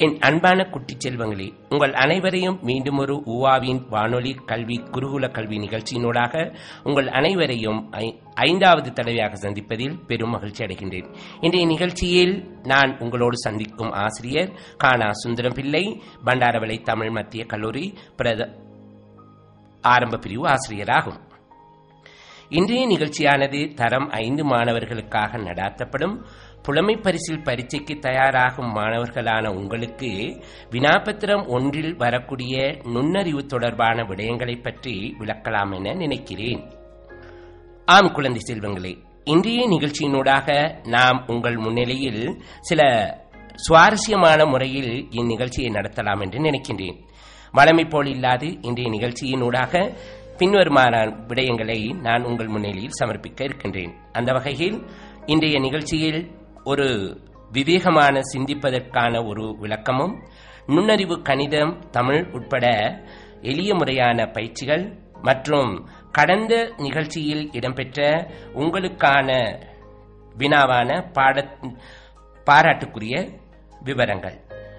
என் அன்பான குட்டிச் செல்வங்களே உங்கள் அனைவரையும் மீண்டும் ஒரு உவாவின் வானொலி கல்வி குருகுல கல்வி நிகழ்ச்சியினூடாக உங்கள் அனைவரையும் ஐ- ஐந்தாவது தடவையாக சந்திப்பதில் பெரும் மகிழ்ச்சி அடைகின்றேன் இன்றைய நிகழ்ச்சியில் நான் உங்களோடு சந்திக்கும் ஆசிரியர் கானா சுந்தரம் பிள்ளை பண்டாரவளை தமிழ் மத்திய கல்லூரி பிரத ஆரம்ப பிரிவு ஆசிரியராகும் இன்றைய நிகழ்ச்சியானது தரம் ஐந்து மாணவர்களுக்காக நடாத்தப்படும் புலமை பரிசில் பரீட்சைக்கு தயாராகும் மாணவர்களான உங்களுக்கு வினாபத்திரம் ஒன்றில் வரக்கூடிய நுண்ணறிவு தொடர்பான விடயங்களைப் பற்றி விளக்கலாம் என நினைக்கிறேன் ஆம் குழந்தை செல்வங்களே இன்றைய நிகழ்ச்சியினூடாக நாம் உங்கள் முன்னிலையில் சில சுவாரஸ்யமான முறையில் இந்நிகழ்ச்சியை நடத்தலாம் என்று நினைக்கின்றேன் வழமை போல் இல்லாது இன்றைய நிகழ்ச்சியினூடாக பின்வருமான விடயங்களை நான் உங்கள் முன்னிலையில் சமர்ப்பிக்க இருக்கின்றேன் அந்த வகையில் இன்றைய நிகழ்ச்சியில் ஒரு விவேகமான சிந்திப்பதற்கான ஒரு விளக்கமும் நுண்ணறிவு கணிதம் தமிழ் உட்பட எளிய முறையான பயிற்சிகள் மற்றும் கடந்த நிகழ்ச்சியில் இடம்பெற்ற உங்களுக்கான வினாவான பாட பாராட்டுக்குரிய விவரங்கள்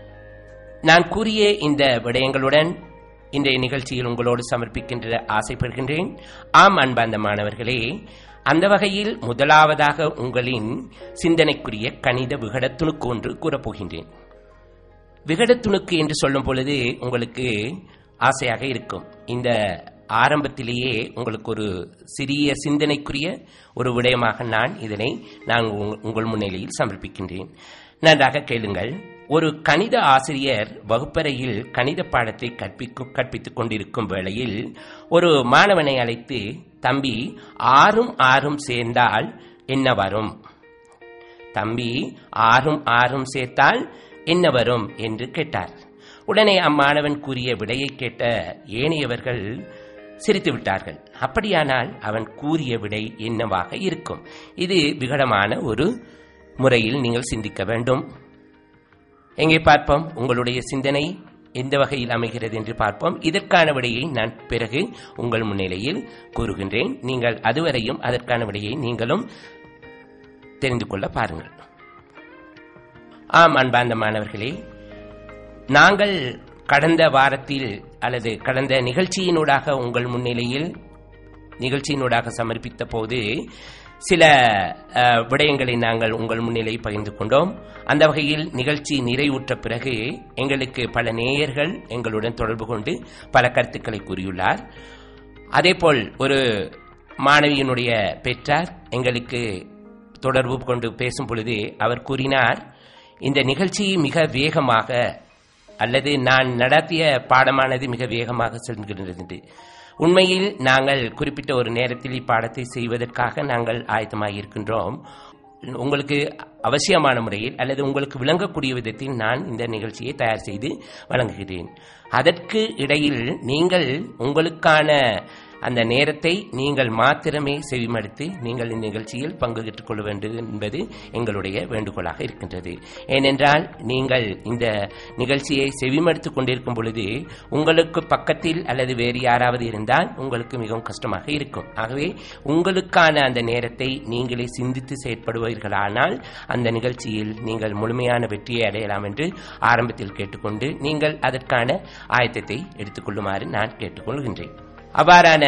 நான் கூறிய இந்த விடயங்களுடன் இன்றைய நிகழ்ச்சியில் உங்களோடு சமர்ப்பிக்கின்ற ஆசைப்படுகின்றேன் ஆம் அன்பார்ந்த மாணவர்களே அந்த வகையில் முதலாவதாக உங்களின் சிந்தனைக்குரிய கணித விகடத்துணுக்கு ஒன்று கூறப்போகின்றேன் விகடத்துணுக்கு என்று சொல்லும் பொழுது உங்களுக்கு ஆசையாக இருக்கும் இந்த ஆரம்பத்திலேயே உங்களுக்கு ஒரு சிறிய சிந்தனைக்குரிய ஒரு விடயமாக நான் இதனை நான் உங்க- உங்கள் முன்னிலையில் சமர்ப்பிக்கின்றேன் நன்றாக கேளுங்கள் ஒரு கணித ஆசிரியர் வகுப்பறையில் கணித பாடத்தை கற்பிக்கும் கற்பித்துக் கொண்டிருக்கும் வேளையில் ஒரு மாணவனை அழைத்து தம்பி ஆறும் ஆறும் சேர்ந்தால் என்ன வரும் தம்பி ஆறும் ஆறும் சேர்த்தால் என்ன வரும் என்று கேட்டார் உடனே அம்மாணவன் கூறிய விடையை கேட்ட ஏனையவர்கள் சிரித்து விட்டார்கள் அப்படியானால் அவன் கூறிய விடை என்னவாக இருக்கும் இது விகடமான ஒரு முறையில் நீங்கள் சிந்திக்க வேண்டும் எங்கே பார்ப்போம் உங்களுடைய சிந்தனை எந்த வகையில் அமைகிறது என்று பார்ப்போம் இதற்கான விடையை நான் பிறகு உங்கள் முன்னிலையில் கூறுகின்றேன் நீங்கள் அதுவரையும் அதற்கான விடையை நீங்களும் தெரிந்து கொள்ள பாருங்கள் ஆம் அன்பார்ந்த மாணவர்களே நாங்கள் கடந்த வாரத்தில் அல்லது கடந்த நிகழ்ச்சியினூடாக உங்கள் முன்னிலையில் நிகழ்ச்சியினூடாக சமர்ப்பித்த போது சில அஹ், விடயங்களை நாங்கள் உங்கள் முன்னிலை பகிர்ந்து கொண்டோம் அந்த வகையில் நிகழ்ச்சி நிறைவுற்ற பிறகு எங்களுக்கு பல நேயர்கள் எங்களுடன் தொடர்பு கொண்டு பல கருத்துக்களை கூறியுள்ளார் அதேபோல் ஒரு மாணவியினுடைய பெற்றார் எங்களுக்கு தொடர்பு கொண்டு பேசும் பொழுது அவர் கூறினார் இந்த நிகழ்ச்சி மிக வேகமாக அல்லது நான் நடத்திய பாடமானது மிக வேகமாக செல்கிறது என்று. உண்மையில் நாங்கள் குறிப்பிட்ட ஒரு நேரத்தில் இப்பாடத்தை செய்வதற்காக நாங்கள் ஆயத்தமாக இருக்கின்றோம் உங்களுக்கு அவசியமான முறையில் அல்லது உங்களுக்கு விளங்கக்கூடிய விதத்தில் நான் இந்த நிகழ்ச்சியை தயார் செய்து வழங்குகிறேன் அதற்கு இடையில் நீங்கள் உங்களுக்கான அந்த நேரத்தை நீங்கள் மாத்திரமே செவிமடுத்து நீங்கள் இந்த நிகழ்ச்சியில் பங்கு பெற்றுக் கொள்ள வேண்டும் என்பது எங்களுடைய வேண்டுகோளாக இருக்கின்றது ஏனென்றால் நீங்கள் இந்த நிகழ்ச்சியை செவிமடுத்துக் கொண்டிருக்கும் பொழுது உங்களுக்கு பக்கத்தில் அல்லது வேறு யாராவது இருந்தால் உங்களுக்கு மிகவும் கஷ்டமாக இருக்கும் ஆகவே உங்களுக்கான அந்த நேரத்தை நீங்களே சிந்தித்து செயற்படுவீர்களானால் அந்த நிகழ்ச்சியில் நீங்கள் முழுமையான வெற்றியை அடையலாம் என்று ஆரம்பத்தில் கேட்டுக்கொண்டு நீங்கள் அதற்கான ஆயத்தத்தை எடுத்துக்கொள்ளுமாறு நான் கேட்டுக்கொள்கின்றேன் அவ்வாறான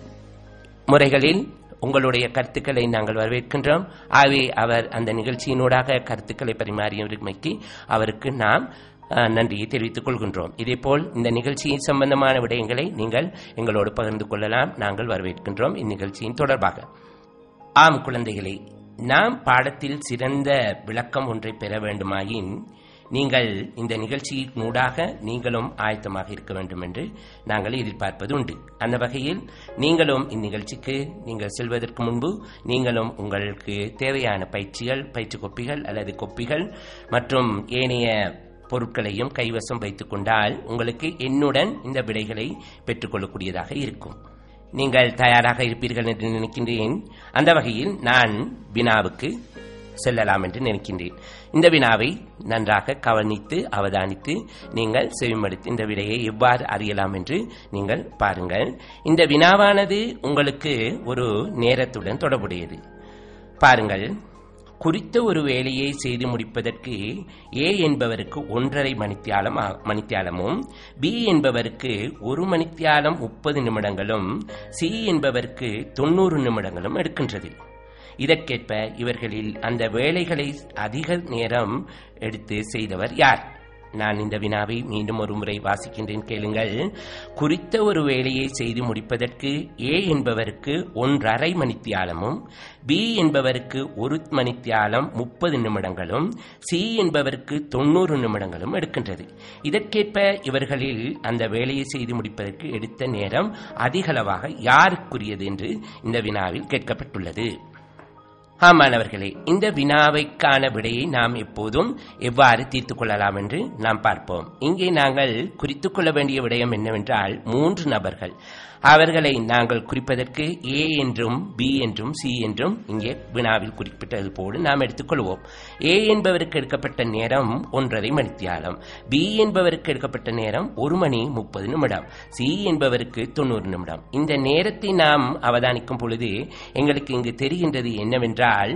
முறைகளில் உங்களுடைய கருத்துக்களை நாங்கள் வரவேற்கின்றோம் ஆகவே அவர் அந்த நிகழ்ச்சியினூடாக கருத்துக்களை பரிமாறியமைக்கு அவருக்கு நாம் அஹ், நன்றியை தெரிவித்துக் கொள்கின்றோம் இதேபோல் இந்த நிகழ்ச்சியின் சம்பந்தமான விடயங்களை நீங்கள் எங்களோடு பகிர்ந்து கொள்ளலாம் நாங்கள் வரவேற்கின்றோம் இந்நிகழ்ச்சியின் தொடர்பாக ஆம் குழந்தைகளே நாம் பாடத்தில் சிறந்த விளக்கம் ஒன்றை பெற வேண்டுமாயின் நீங்கள் இந்த நிகழ்ச்சியின் ஊடாக நீங்களும் ஆயத்தமாக இருக்க வேண்டும் என்று நாங்கள் எதிர்பார்ப்பது உண்டு அந்த வகையில் நீங்களும் இந்நிகழ்ச்சிக்கு நீங்கள் செல்வதற்கு முன்பு நீங்களும் உங்களுக்கு தேவையான பயிற்சிகள் பயிற்சி கொப்பிகள் அல்லது கொப்பிகள் மற்றும் ஏனைய பொருட்களையும் கைவசம் வைத்துக் கொண்டால் உங்களுக்கு என்னுடன் இந்த விடைகளை பெற்றுக்கொள்ளக்கூடியதாக இருக்கும் நீங்கள் தயாராக இருப்பீர்கள் என்று நினைக்கின்றேன் அந்த வகையில் நான் வினாவுக்கு செல்லலாம் என்று நினைக்கின்றேன் இந்த வினாவை நன்றாக கவனித்து அவதானித்து நீங்கள் செவிமடுத்து இந்த விடையை எவ்வாறு அறியலாம் என்று நீங்கள் பாருங்கள் இந்த வினாவானது உங்களுக்கு ஒரு நேரத்துடன் தொடர்புடையது பாருங்கள் குறித்த ஒரு வேலையை செய்து முடிப்பதற்கு ஏ என்பவருக்கு ஒன்றரை மணித்தியாலம் ஆ- மணித்தியாலமும் பி என்பவருக்கு ஒரு மணித்தியாலம் முப்பது நிமிடங்களும் சி என்பவருக்கு தொண்ணூறு நிமிடங்களும் எடுக்கின்றது இதற்கேற்ப இவர்களில் அந்த வேலைகளை அதிக நேரம் எடுத்து செய்தவர் யார் நான் இந்த வினாவை மீண்டும் ஒரு முறை வாசிக்கின்றேன் கேளுங்கள் குறித்த ஒரு வேலையை செய்து முடிப்பதற்கு ஏ என்பவருக்கு ஒன்றரை மணித்தியாலமும் பி என்பவருக்கு ஒரு மணித்தியாலம் முப்பது நிமிடங்களும் சி என்பவருக்கு தொண்ணூறு நிமிடங்களும் எடுக்கின்றது இதற்கேற்ப இவர்களில் அந்த வேலையை செய்து முடிப்பதற்கு எடுத்த நேரம் அதிகளவாக யாருக்குரியது என்று இந்த வினாவில் கேட்கப்பட்டுள்ளது ஆமாணவர்களே இந்த வினாவைக்கான விடையை நாம் எப்போதும் எவ்வாறு தீர்த்துக் கொள்ளலாம் என்று நாம் பார்ப்போம் இங்கே நாங்கள் குறித்துக் கொள்ள வேண்டிய விடயம் என்னவென்றால் மூன்று நபர்கள் அவர்களை நாங்கள் குறிப்பதற்கு ஏ என்றும் பி என்றும் சி என்றும் இங்கே வினாவில் குறிப்பிட்டது போல நாம் எடுத்துக்கொள்வோம் ஏ என்பவருக்கு எடுக்கப்பட்ட நேரம் ஒன்றரை மணித்தியாலம் பி என்பவருக்கு எடுக்கப்பட்ட நேரம் ஒரு மணி முப்பது நிமிடம் சி என்பவருக்கு தொண்ணூறு நிமிடம் இந்த நேரத்தை நாம் அவதானிக்கும் பொழுது எங்களுக்கு இங்கு தெரிகின்றது என்னவென்றால்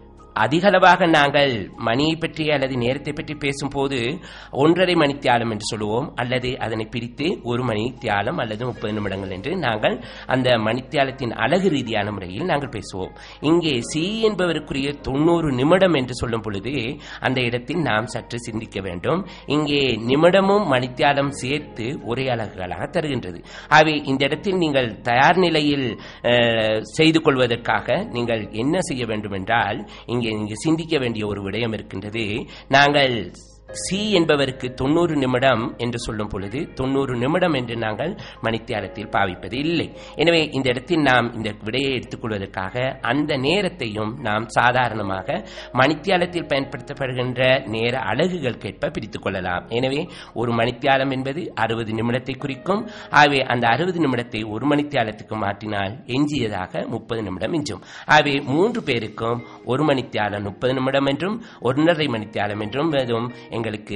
அதிகளவாக நாங்கள் மணியை பற்றி அல்லது நேரத்தை பற்றி பேசும்போது ஒன்றரை மணி தியாலம் என்று சொல்லுவோம் அல்லது அதனை பிரித்து ஒரு மணி தியாலம் அல்லது முப்பது நிமிடங்கள் என்று நாங்கள் அந்த மணித்தியாலத்தின் அழகு ரீதியான முறையில் நாங்கள் பேசுவோம் இங்கே சி என்பவருக்குரிய தொண்ணூறு நிமிடம் என்று சொல்லும் பொழுது அந்த இடத்தில் நாம் சற்று சிந்திக்க வேண்டும் இங்கே நிமிடமும் மணித்தியாலம் சேர்த்து ஒரே அலகுகளாக தருகின்றது ஆகவே இந்த இடத்தில் நீங்கள் தயார் நிலையில் அஹ், செய்து கொள்வதற்காக நீங்கள் என்ன செய்ய வேண்டும் என்றால் இங்கே நீங்க சிந்திக்க வேண்டிய ஒரு விடயம் இருக்கின்றது நாங்கள் சி என்பவருக்கு தொண்ணூறு நிமிடம் என்று சொல்லும் பொழுது தொண்ணூறு நிமிடம் என்று நாங்கள் மணித்தியாலத்தில் பாவிப்பது இல்லை எனவே இந்த இடத்தில் நாம் இந்த விடையை எடுத்துக்கொள்வதற்காக அந்த நேரத்தையும் நாம் சாதாரணமாக மணித்தியாலத்தில் பயன்படுத்தப்படுகின்ற நேர அலகுகளுக்கேற்ப பிரித்துக் கொள்ளலாம் எனவே ஒரு மணித்தியாலம் என்பது அறுபது நிமிடத்தை குறிக்கும் ஆகவே அந்த அறுபது நிமிடத்தை ஒரு மணித்தியாலத்துக்கு மாற்றினால் எஞ்சியதாக முப்பது நிமிடம் எஞ்சும் ஆகவே மூன்று பேருக்கும் ஒரு மணித்தியாலம் முப்பது நிமிடம் என்றும் ஒன்றரை மணித்தியாலம் என்றும் அதுவும் எங்களுக்கு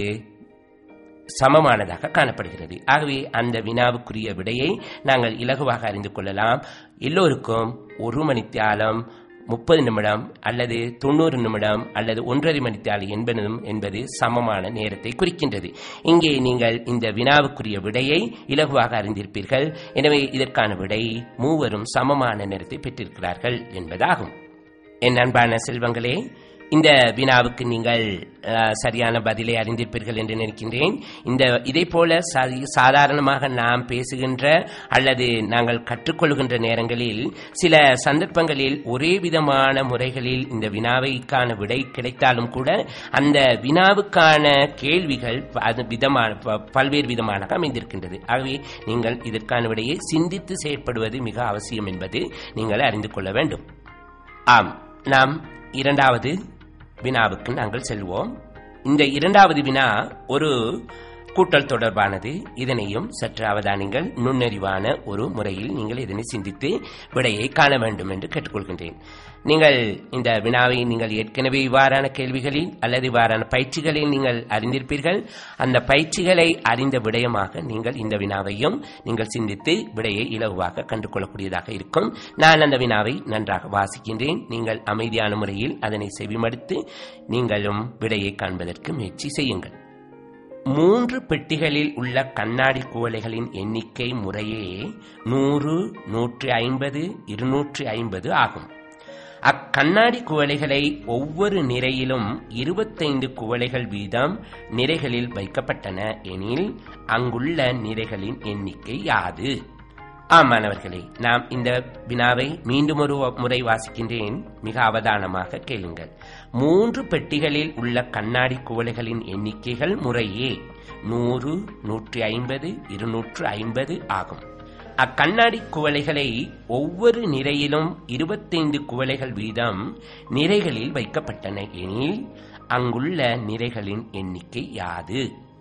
சமமானதாக காணப்படுகிறது ஆகவே அந்த வினாவுக்குரிய விடையை நாங்கள் இலகுவாக அறிந்து கொள்ளலாம் எல்லோருக்கும் ஒரு மணித்தியாலம் முப்பது நிமிடம் அல்லது தொண்ணூறு நிமிடம் அல்லது ஒன்றரை மணித்தியாலம் என்பதும் என்பது சமமான நேரத்தை குறிக்கின்றது இங்கே நீங்கள் இந்த வினாவுக்குரிய விடையை இலகுவாக அறிந்திருப்பீர்கள் எனவே இதற்கான விடை மூவரும் சமமான நேரத்தை பெற்றிருக்கிறார்கள் என்பதாகும் என் அன்பான செல்வங்களே இந்த வினாவுக்கு நீங்கள் அஹ், சரியான பதிலை அறிந்திருப்பீர்கள் என்று நினைக்கின்றேன் இந்த இதே போல சரி- சாதாரணமாக நாம் பேசுகின்ற அல்லது நாங்கள் கற்றுக்கொள்கின்ற நேரங்களில் சில சந்தர்ப்பங்களில் ஒரே விதமான முறைகளில் இந்த வினாவைக்கான விடை கிடைத்தாலும் கூட அந்த வினாவுக்கான கேள்விகள் ப- அது விதமான ப- பல்வேறு விதமாக அமைந்திருக்கின்றது ஆகவே நீங்கள் இதற்கான விடையை சிந்தித்து செயற்படுவது மிக அவசியம் என்பது நீங்கள் அறிந்து கொள்ள வேண்டும் ஆம் நாம் இரண்டாவது வினாவுக்கு நாங்கள் செல்வோம் இந்த இரண்டாவது வினா ஒரு கூட்டல் தொடர்பானது இதனையும் சற்று அவதானிங்கள் நுண்ணறிவான ஒரு முறையில் நீங்கள் இதனை சிந்தித்து விடையை காண வேண்டும் என்று கேட்டுக்கொள்கின்றேன் நீங்கள் இந்த வினாவை நீங்கள் ஏற்கனவே இவ்வாறான கேள்விகளில் அல்லது இவ்வாறான பயிற்சிகளில் நீங்கள் அறிந்திருப்பீர்கள் அந்த பயிற்சிகளை அறிந்த விடயமாக நீங்கள் இந்த வினாவையும் நீங்கள் சிந்தித்து விடையை இலகுவாக கண்டுகொள்ளக்கூடியதாக இருக்கும் நான் அந்த வினாவை நன்றாக வாசிக்கின்றேன் நீங்கள் அமைதியான முறையில் அதனை செவிமடுத்து நீங்களும் விடையை காண்பதற்கு முயற்சி செய்யுங்கள் மூன்று பெட்டிகளில் உள்ள கண்ணாடி குவளைகளின் எண்ணிக்கை முறையே நூறு நூற்றி ஐம்பது இருநூற்றி ஐம்பது ஆகும் அக்கண்ணாடி குவளைகளை ஒவ்வொரு நிறையிலும் இருபத்தைந்து குவளைகள் வீதம் நிறைகளில் வைக்கப்பட்டன எனில் அங்குள்ள நிறைகளின் எண்ணிக்கை யாது ஆம் மாணவர்களே நாம் இந்த வினாவை மீண்டும் ஒரு முறை வாசிக்கின்றேன் மிக அவதானமாக கேளுங்கள் மூன்று பெட்டிகளில் உள்ள கண்ணாடி குவளைகளின் எண்ணிக்கைகள் முறையே நூறு நூற்றி ஐம்பது இருநூற்று ஐம்பது ஆகும் அக்கண்ணாடி குவளைகளை ஒவ்வொரு நிறையிலும் இருபத்தைந்து குவளைகள் வீதம் நிறைகளில் வைக்கப்பட்டன எனில் அங்குள்ள நிறைகளின் எண்ணிக்கை யாது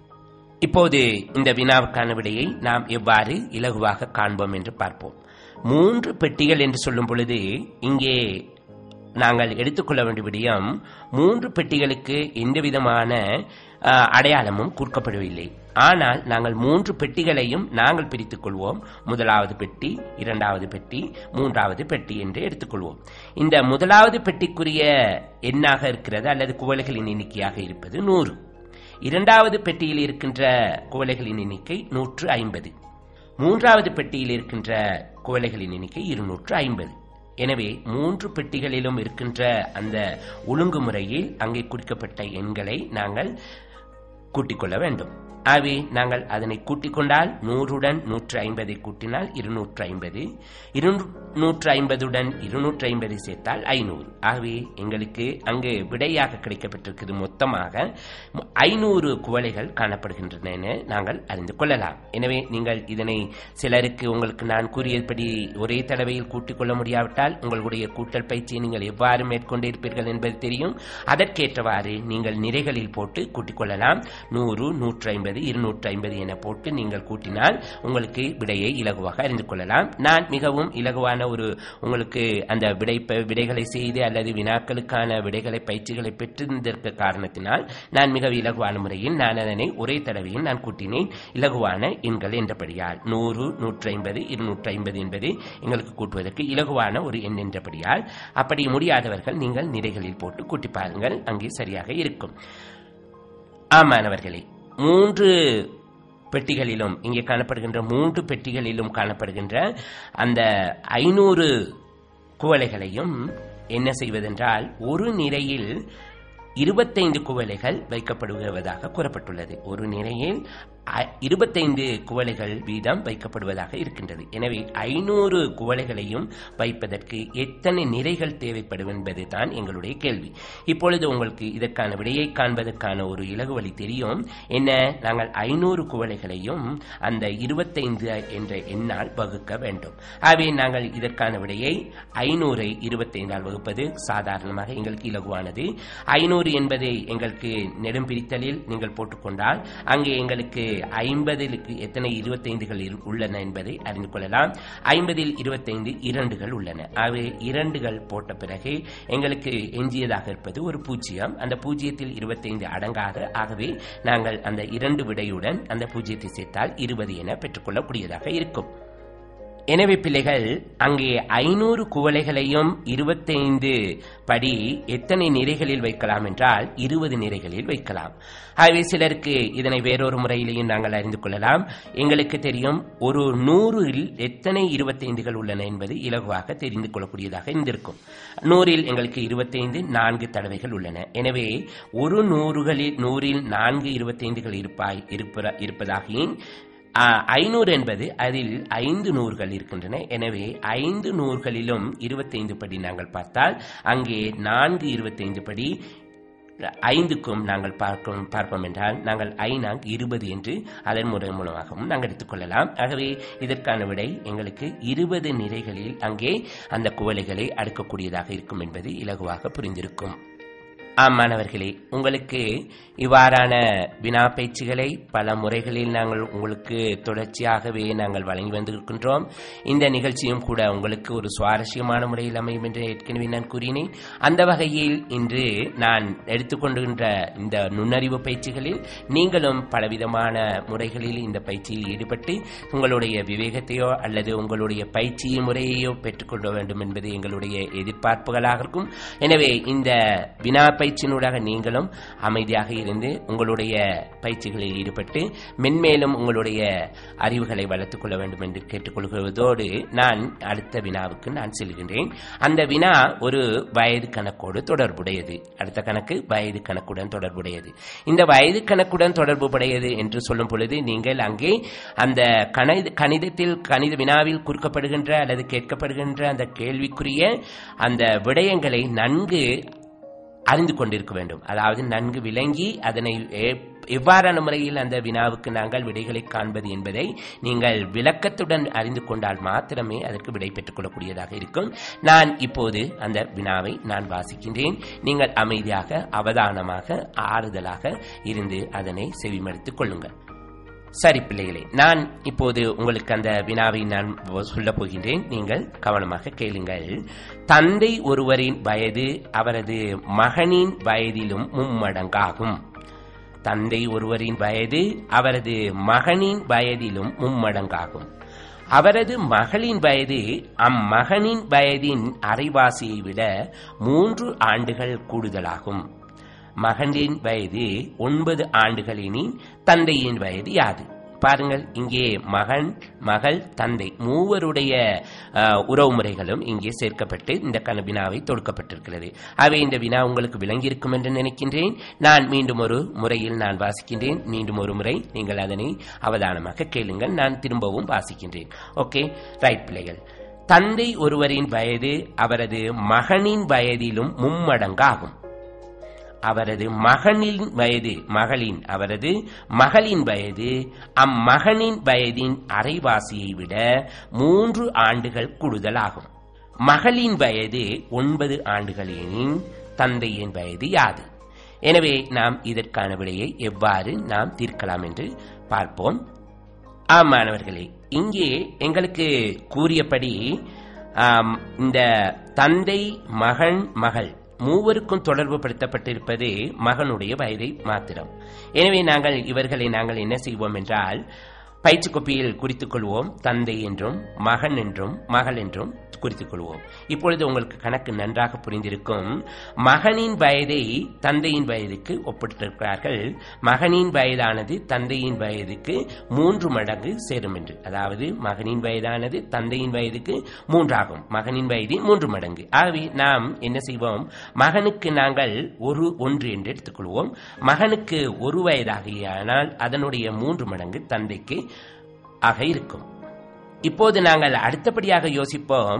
இப்போது இந்த வினாவுக்கான விடையை நாம் எவ்வாறு இலகுவாக காண்போம் என்று பார்ப்போம் மூன்று பெட்டிகள் என்று சொல்லும் பொழுது இங்கே நாங்கள் எடுத்துக்கொள்ள வேண்டிய விடயம் மூன்று பெட்டிகளுக்கு எந்த விதமான அஹ், அடையாளமும் கொடுக்கப்படவில்லை ஆனால் நாங்கள் மூன்று பெட்டிகளையும் நாங்கள் பிரித்துக் கொள்வோம் முதலாவது பெட்டி இரண்டாவது பெட்டி மூன்றாவது பெட்டி என்று எடுத்துக்கொள்வோம் இந்த முதலாவது பெட்டிக்குரிய எண்ணாக இருக்கிறது அல்லது குவளைகளின் எண்ணிக்கையாக இருப்பது நூறு இரண்டாவது பெட்டியில் இருக்கின்ற குவளைகளின் எண்ணிக்கை நூற்று ஐம்பது மூன்றாவது பெட்டியில் இருக்கின்ற குவளைகளின் எண்ணிக்கை இருநூற்று ஐம்பது எனவே மூன்று பெட்டிகளிலும் இருக்கின்ற அந்த ஒழுங்குமுறையில் அங்கே குறிக்கப்பட்ட எண்களை நாங்கள் கூட்டிக் கொள்ள வேண்டும் ஆகவே நாங்கள் அதனை கூட்டிக் கொண்டால் நூறுடன் நூற்று ஐம்பதை கூட்டினால் இருநூற்று ஐம்பது இருநூற்று ஐம்பதுடன் இருநூற்று ஐம்பதை சேர்த்தால் ஐநூறு ஆகவே எங்களுக்கு அங்கு விடையாக கிடைக்கப்பட்டிருக்கிறது மொத்தமாக ஐநூறு குவளைகள் காணப்படுகின்றன என நாங்கள் அறிந்து கொள்ளலாம் எனவே நீங்கள் இதனை சிலருக்கு உங்களுக்கு நான் கூறியபடி ஒரே தடவையில் கூட்டிக் கொள்ள முடியாவிட்டால் உங்களுடைய கூட்டல் பயிற்சியை நீங்கள் எவ்வாறு மேற்கொண்டிருப்பீர்கள் என்பது தெரியும் அதற்கேற்றவாறு நீங்கள் நிறைகளில் போட்டு கூட்டிக் கொள்ளலாம் நூறு நூற்று ஐம்பது இருநூற்று ஐம்பது என போட்டு நீங்கள் கூட்டினால் உங்களுக்கு விடையை இலகுவாக அறிந்து கொள்ளலாம் நான் மிகவும் இலகுவான ஒரு உங்களுக்கு அந்த விடை விடைகளை செய்து அல்லது வினாக்களுக்கான விடைகளை பயிற்சிகளை பெற்றிருந்திருக்க காரணத்தினால் நான் மிக இலகுவான முறையில் நான் அதனை ஒரே தடவையில் நான் கூட்டினேன் இலகுவான எண்கள் என்றபடியால் நூறு நூற்றி ஐம்பது இருநூற்றி ஐம்பது என்பது எங்களுக்கு கூட்டுவதற்கு இலகுவான ஒரு எண் என்றபடியால் அப்படி முடியாதவர்கள் நீங்கள் நிறைகளில் போட்டு கூட்டி பாருங்கள் அங்கே சரியாக இருக்கும் ஆமானவர்களே மூன்று பெட்டிகளிலும் இங்கே காணப்படுகின்ற மூன்று பெட்டிகளிலும் காணப்படுகின்ற அந்த ஐநூறு குவளைகளையும் என்ன செய்வதென்றால் ஒரு நிறையில் இருபத்தைந்து குவளைகள் வைக்கப்படுவதாக கூறப்பட்டுள்ளது ஒரு நிறையில் இருபத்தைந்து குவளைகள் வீதம் வைக்கப்படுவதாக இருக்கின்றது எனவே ஐநூறு குவளைகளையும் வைப்பதற்கு எத்தனை நிறைகள் தேவைப்படும் என்பது தான் எங்களுடைய கேள்வி இப்பொழுது உங்களுக்கு இதற்கான விடையை காண்பதற்கான ஒரு இலகு வழி தெரியும் என்ன நாங்கள் ஐநூறு குவளைகளையும் அந்த இருபத்தைந்து என்ற எண்ணால் வகுக்க வேண்டும் ஆகவே நாங்கள் இதற்கான விடையை ஐநூறை இருபத்தைந்தால் வகுப்பது சாதாரணமாக எங்களுக்கு இலகுவானது ஐநூறு என்பதை எங்களுக்கு நெடும் பிரித்தலில் நீங்கள் போட்டுக்கொண்டால் அங்கே எங்களுக்கு ஐம்பதிலுக்கு எத்தனை இருபத்தைந்துகள் உள்ளன என்பதை அறிந்து கொள்ளலாம் ஐம்பதில் இருபத்தைந்து இரண்டுகள் உள்ளன ஆகவே இரண்டுகள் போட்ட பிறகு எங்களுக்கு எஞ்சியதாக இருப்பது ஒரு பூஜ்ஜியம் அந்த பூஜ்ஜியத்தில் இருபத்தைந்து அடங்காத ஆகவே நாங்கள் அந்த இரண்டு விடையுடன் அந்த பூஜ்ஜியத்தை சேர்த்தால் இருபது என பெற்றுக்கொள்ளக்கூடியதாக இருக்கும் எனவே பிள்ளைகள் அங்கே ஐநூறு குவளைகளையும் இருபத்தைந்து படி எத்தனை நிறைகளில் வைக்கலாம் என்றால் இருபது நிறைகளில் வைக்கலாம் ஆகவே சிலருக்கு இதனை வேறொரு முறையிலையும் நாங்கள் அறிந்து கொள்ளலாம் எங்களுக்கு தெரியும் ஒரு நூறில் எத்தனை இருபத்தைந்துகள் உள்ளன என்பது இலகுவாக தெரிந்து கொள்ளக்கூடியதாக இருந்திருக்கும் நூறில் எங்களுக்கு இருபத்தைந்து நான்கு தடவைகள் உள்ளன எனவே ஒரு நூறுகளில் நூறில் நான்கு இருபத்தைந்துகள் இருப்பாய் இருப்பதாகின் ஐநூறு என்பது அதில் ஐந்து நூறுகள் இருக்கின்றன எனவே ஐந்து நூறுகளிலும் இருபத்தைந்து படி நாங்கள் பார்த்தால் அங்கே நான்கு இருபத்தைந்து படி ஐந்துக்கும் நாங்கள் பார்க்கும் பார்ப்போம் என்றால் நாங்கள் ஐநாங் இருபது என்று அதன் முறை மூலமாகவும் நாங்கள் எடுத்துக்கொள்ளலாம் ஆகவே இதற்கான விடை எங்களுக்கு இருபது நிறைகளில் அங்கே அந்த குவளைகளை அடுக்கக்கூடியதாக இருக்கும் என்பது இலகுவாக புரிந்திருக்கும் ஆம் மாணவர்களே உங்களுக்கு இவ்வாறான வினா பயிற்சிகளை பல முறைகளில் நாங்கள் உங்களுக்கு தொடர்ச்சியாகவே நாங்கள் வழங்கி வந்திருக்கின்றோம் இந்த நிகழ்ச்சியும் கூட உங்களுக்கு ஒரு சுவாரஸ்யமான முறையில் அமையும் என்று ஏற்கனவே நான் கூறினேன் அந்த வகையில் இன்று நான் எடுத்துக்கொண்டுகின்ற இந்த நுண்ணறிவு பயிற்சிகளில் நீங்களும் பலவிதமான முறைகளில் இந்த பயிற்சியில் ஈடுபட்டு உங்களுடைய விவேகத்தையோ அல்லது உங்களுடைய பயிற்சி முறையையோ பெற்றுக்கொள்ள வேண்டும் என்பது எங்களுடைய எதிர்பார்ப்புகளாக இருக்கும் எனவே இந்த வினா பயிற்சியினூடாக நீங்களும் அமைதியாக இருந்து உங்களுடைய பயிற்சிகளில் ஈடுபட்டு மென்மேலும் உங்களுடைய அறிவுகளை வளர்த்துக் கொள்ள வேண்டும் என்று கேட்டுக்கொள்வதோடு நான் அடுத்த வினாவுக்கு நான் செல்கின்றேன் அந்த வினா ஒரு வயது கணக்கோடு தொடர்புடையது அடுத்த கணக்கு வயது கணக்குடன் தொடர்புடையது இந்த வயது கணக்குடன் தொடர்புடையது என்று சொல்லும் பொழுது நீங்கள் அங்கே அந்த கணித கணிதத்தில் கணித வினாவில் குறிக்கப்படுகின்ற அல்லது கேட்கப்படுகின்ற அந்த கேள்விக்குரிய அந்த விடயங்களை நன்கு அறிந்து கொண்டிருக்க வேண்டும் அதாவது நன்கு விளங்கி அதனை எவ்வாறான முறையில் அந்த வினாவுக்கு நாங்கள் விடைகளை காண்பது என்பதை நீங்கள் விளக்கத்துடன் அறிந்து கொண்டால் மாத்திரமே அதற்கு விடை பெற்றுக் கொள்ளக்கூடியதாக இருக்கும் நான் இப்போது அந்த வினாவை நான் வாசிக்கின்றேன் நீங்கள் அமைதியாக அவதானமாக ஆறுதலாக இருந்து அதனை செவிமடுத்துக் கொள்ளுங்கள் சரி பிள்ளைகளே நான் இப்போது உங்களுக்கு அந்த வினாவை நான் சொல்லப் போகின்றேன் நீங்கள் கவனமாக கேளுங்கள் தந்தை ஒருவரின் வயது அவரது மகனின் வயதிலும் மும்மடங்காகும் தந்தை ஒருவரின் வயது அவரது மகனின் வயதிலும் மும்மடங்காகும் அவரது மகளின் வயது அம்மகனின் வயதின் அரைவாசியை விட மூன்று ஆண்டுகள் கூடுதலாகும் மகனின் வயது ஒன்பது ஆண்டுகளினின் தந்தையின் வயது யாது பாருங்கள் இங்கே மகன் மகள் தந்தை மூவருடைய அஹ், உறவுமுறைகளும் இங்கே சேர்க்கப்பட்டு இந்த கன வினாவை தொடுக்கப்பட்டிருக்கிறது அவை இந்த வினா உங்களுக்கு விளங்கியிருக்கும் என்று நினைக்கின்றேன் நான் மீண்டும் ஒரு முறையில் நான் வாசிக்கின்றேன் மீண்டும் ஒரு முறை நீங்கள் அதனை அவதானமாக கேளுங்கள் நான் திரும்பவும் வாசிக்கின்றேன் ஓகே ரைட் பிள்ளைகள் தந்தை ஒருவரின் வயது அவரது மகனின் வயதிலும் மும்மடங்காகும் அவரது மகனின் வயது மகளின் அவரது மகளின் வயது அம்மகனின் வயதின் அரைவாசியை விட மூன்று ஆண்டுகள் கூடுதலாகும் மகளின் வயது ஒன்பது ஆண்டுகளெனின் தந்தையின் வயது யாது எனவே நாம் இதற்கான விடையை எவ்வாறு நாம் தீர்க்கலாம் என்று பார்ப்போம் ஆம் மாணவர்களே இங்கே எங்களுக்கு கூறியபடி ஆம், இந்த தந்தை மகன் மகள் மூவருக்கும் தொடர்பு படுத்தப்பட்டிருப்பது மகனுடைய வயதை மாத்திரம் எனவே நாங்கள் இவர்களை நாங்கள் என்ன செய்வோம் என்றால் பயிற்சி கோப்பியில் குறித்துக் கொள்வோம் தந்தை என்றும் மகன் என்றும் மகள் என்றும் குறித்துக் கொள்வோம் இப்பொழுது உங்களுக்கு கணக்கு நன்றாக புரிந்திருக்கும் மகனின் வயதை தந்தையின் வயதுக்கு ஒப்பிட்டிருக்கிறார்கள் மகனின் வயதானது தந்தையின் வயதுக்கு மூன்று மடங்கு சேரும் என்று அதாவது மகனின் வயதானது தந்தையின் வயதுக்கு மூன்றாகும் மகனின் வயது மூன்று மடங்கு ஆகவே நாம் என்ன செய்வோம் மகனுக்கு நாங்கள் ஒரு ஒன்று என்று எடுத்துக்கொள்வோம் மகனுக்கு ஒரு வயதாகியானால் அதனுடைய மூன்று மடங்கு தந்தைக்கு ஆக இருக்கும் இப்போது நாங்கள் அடுத்தபடியாக யோசிப்போம்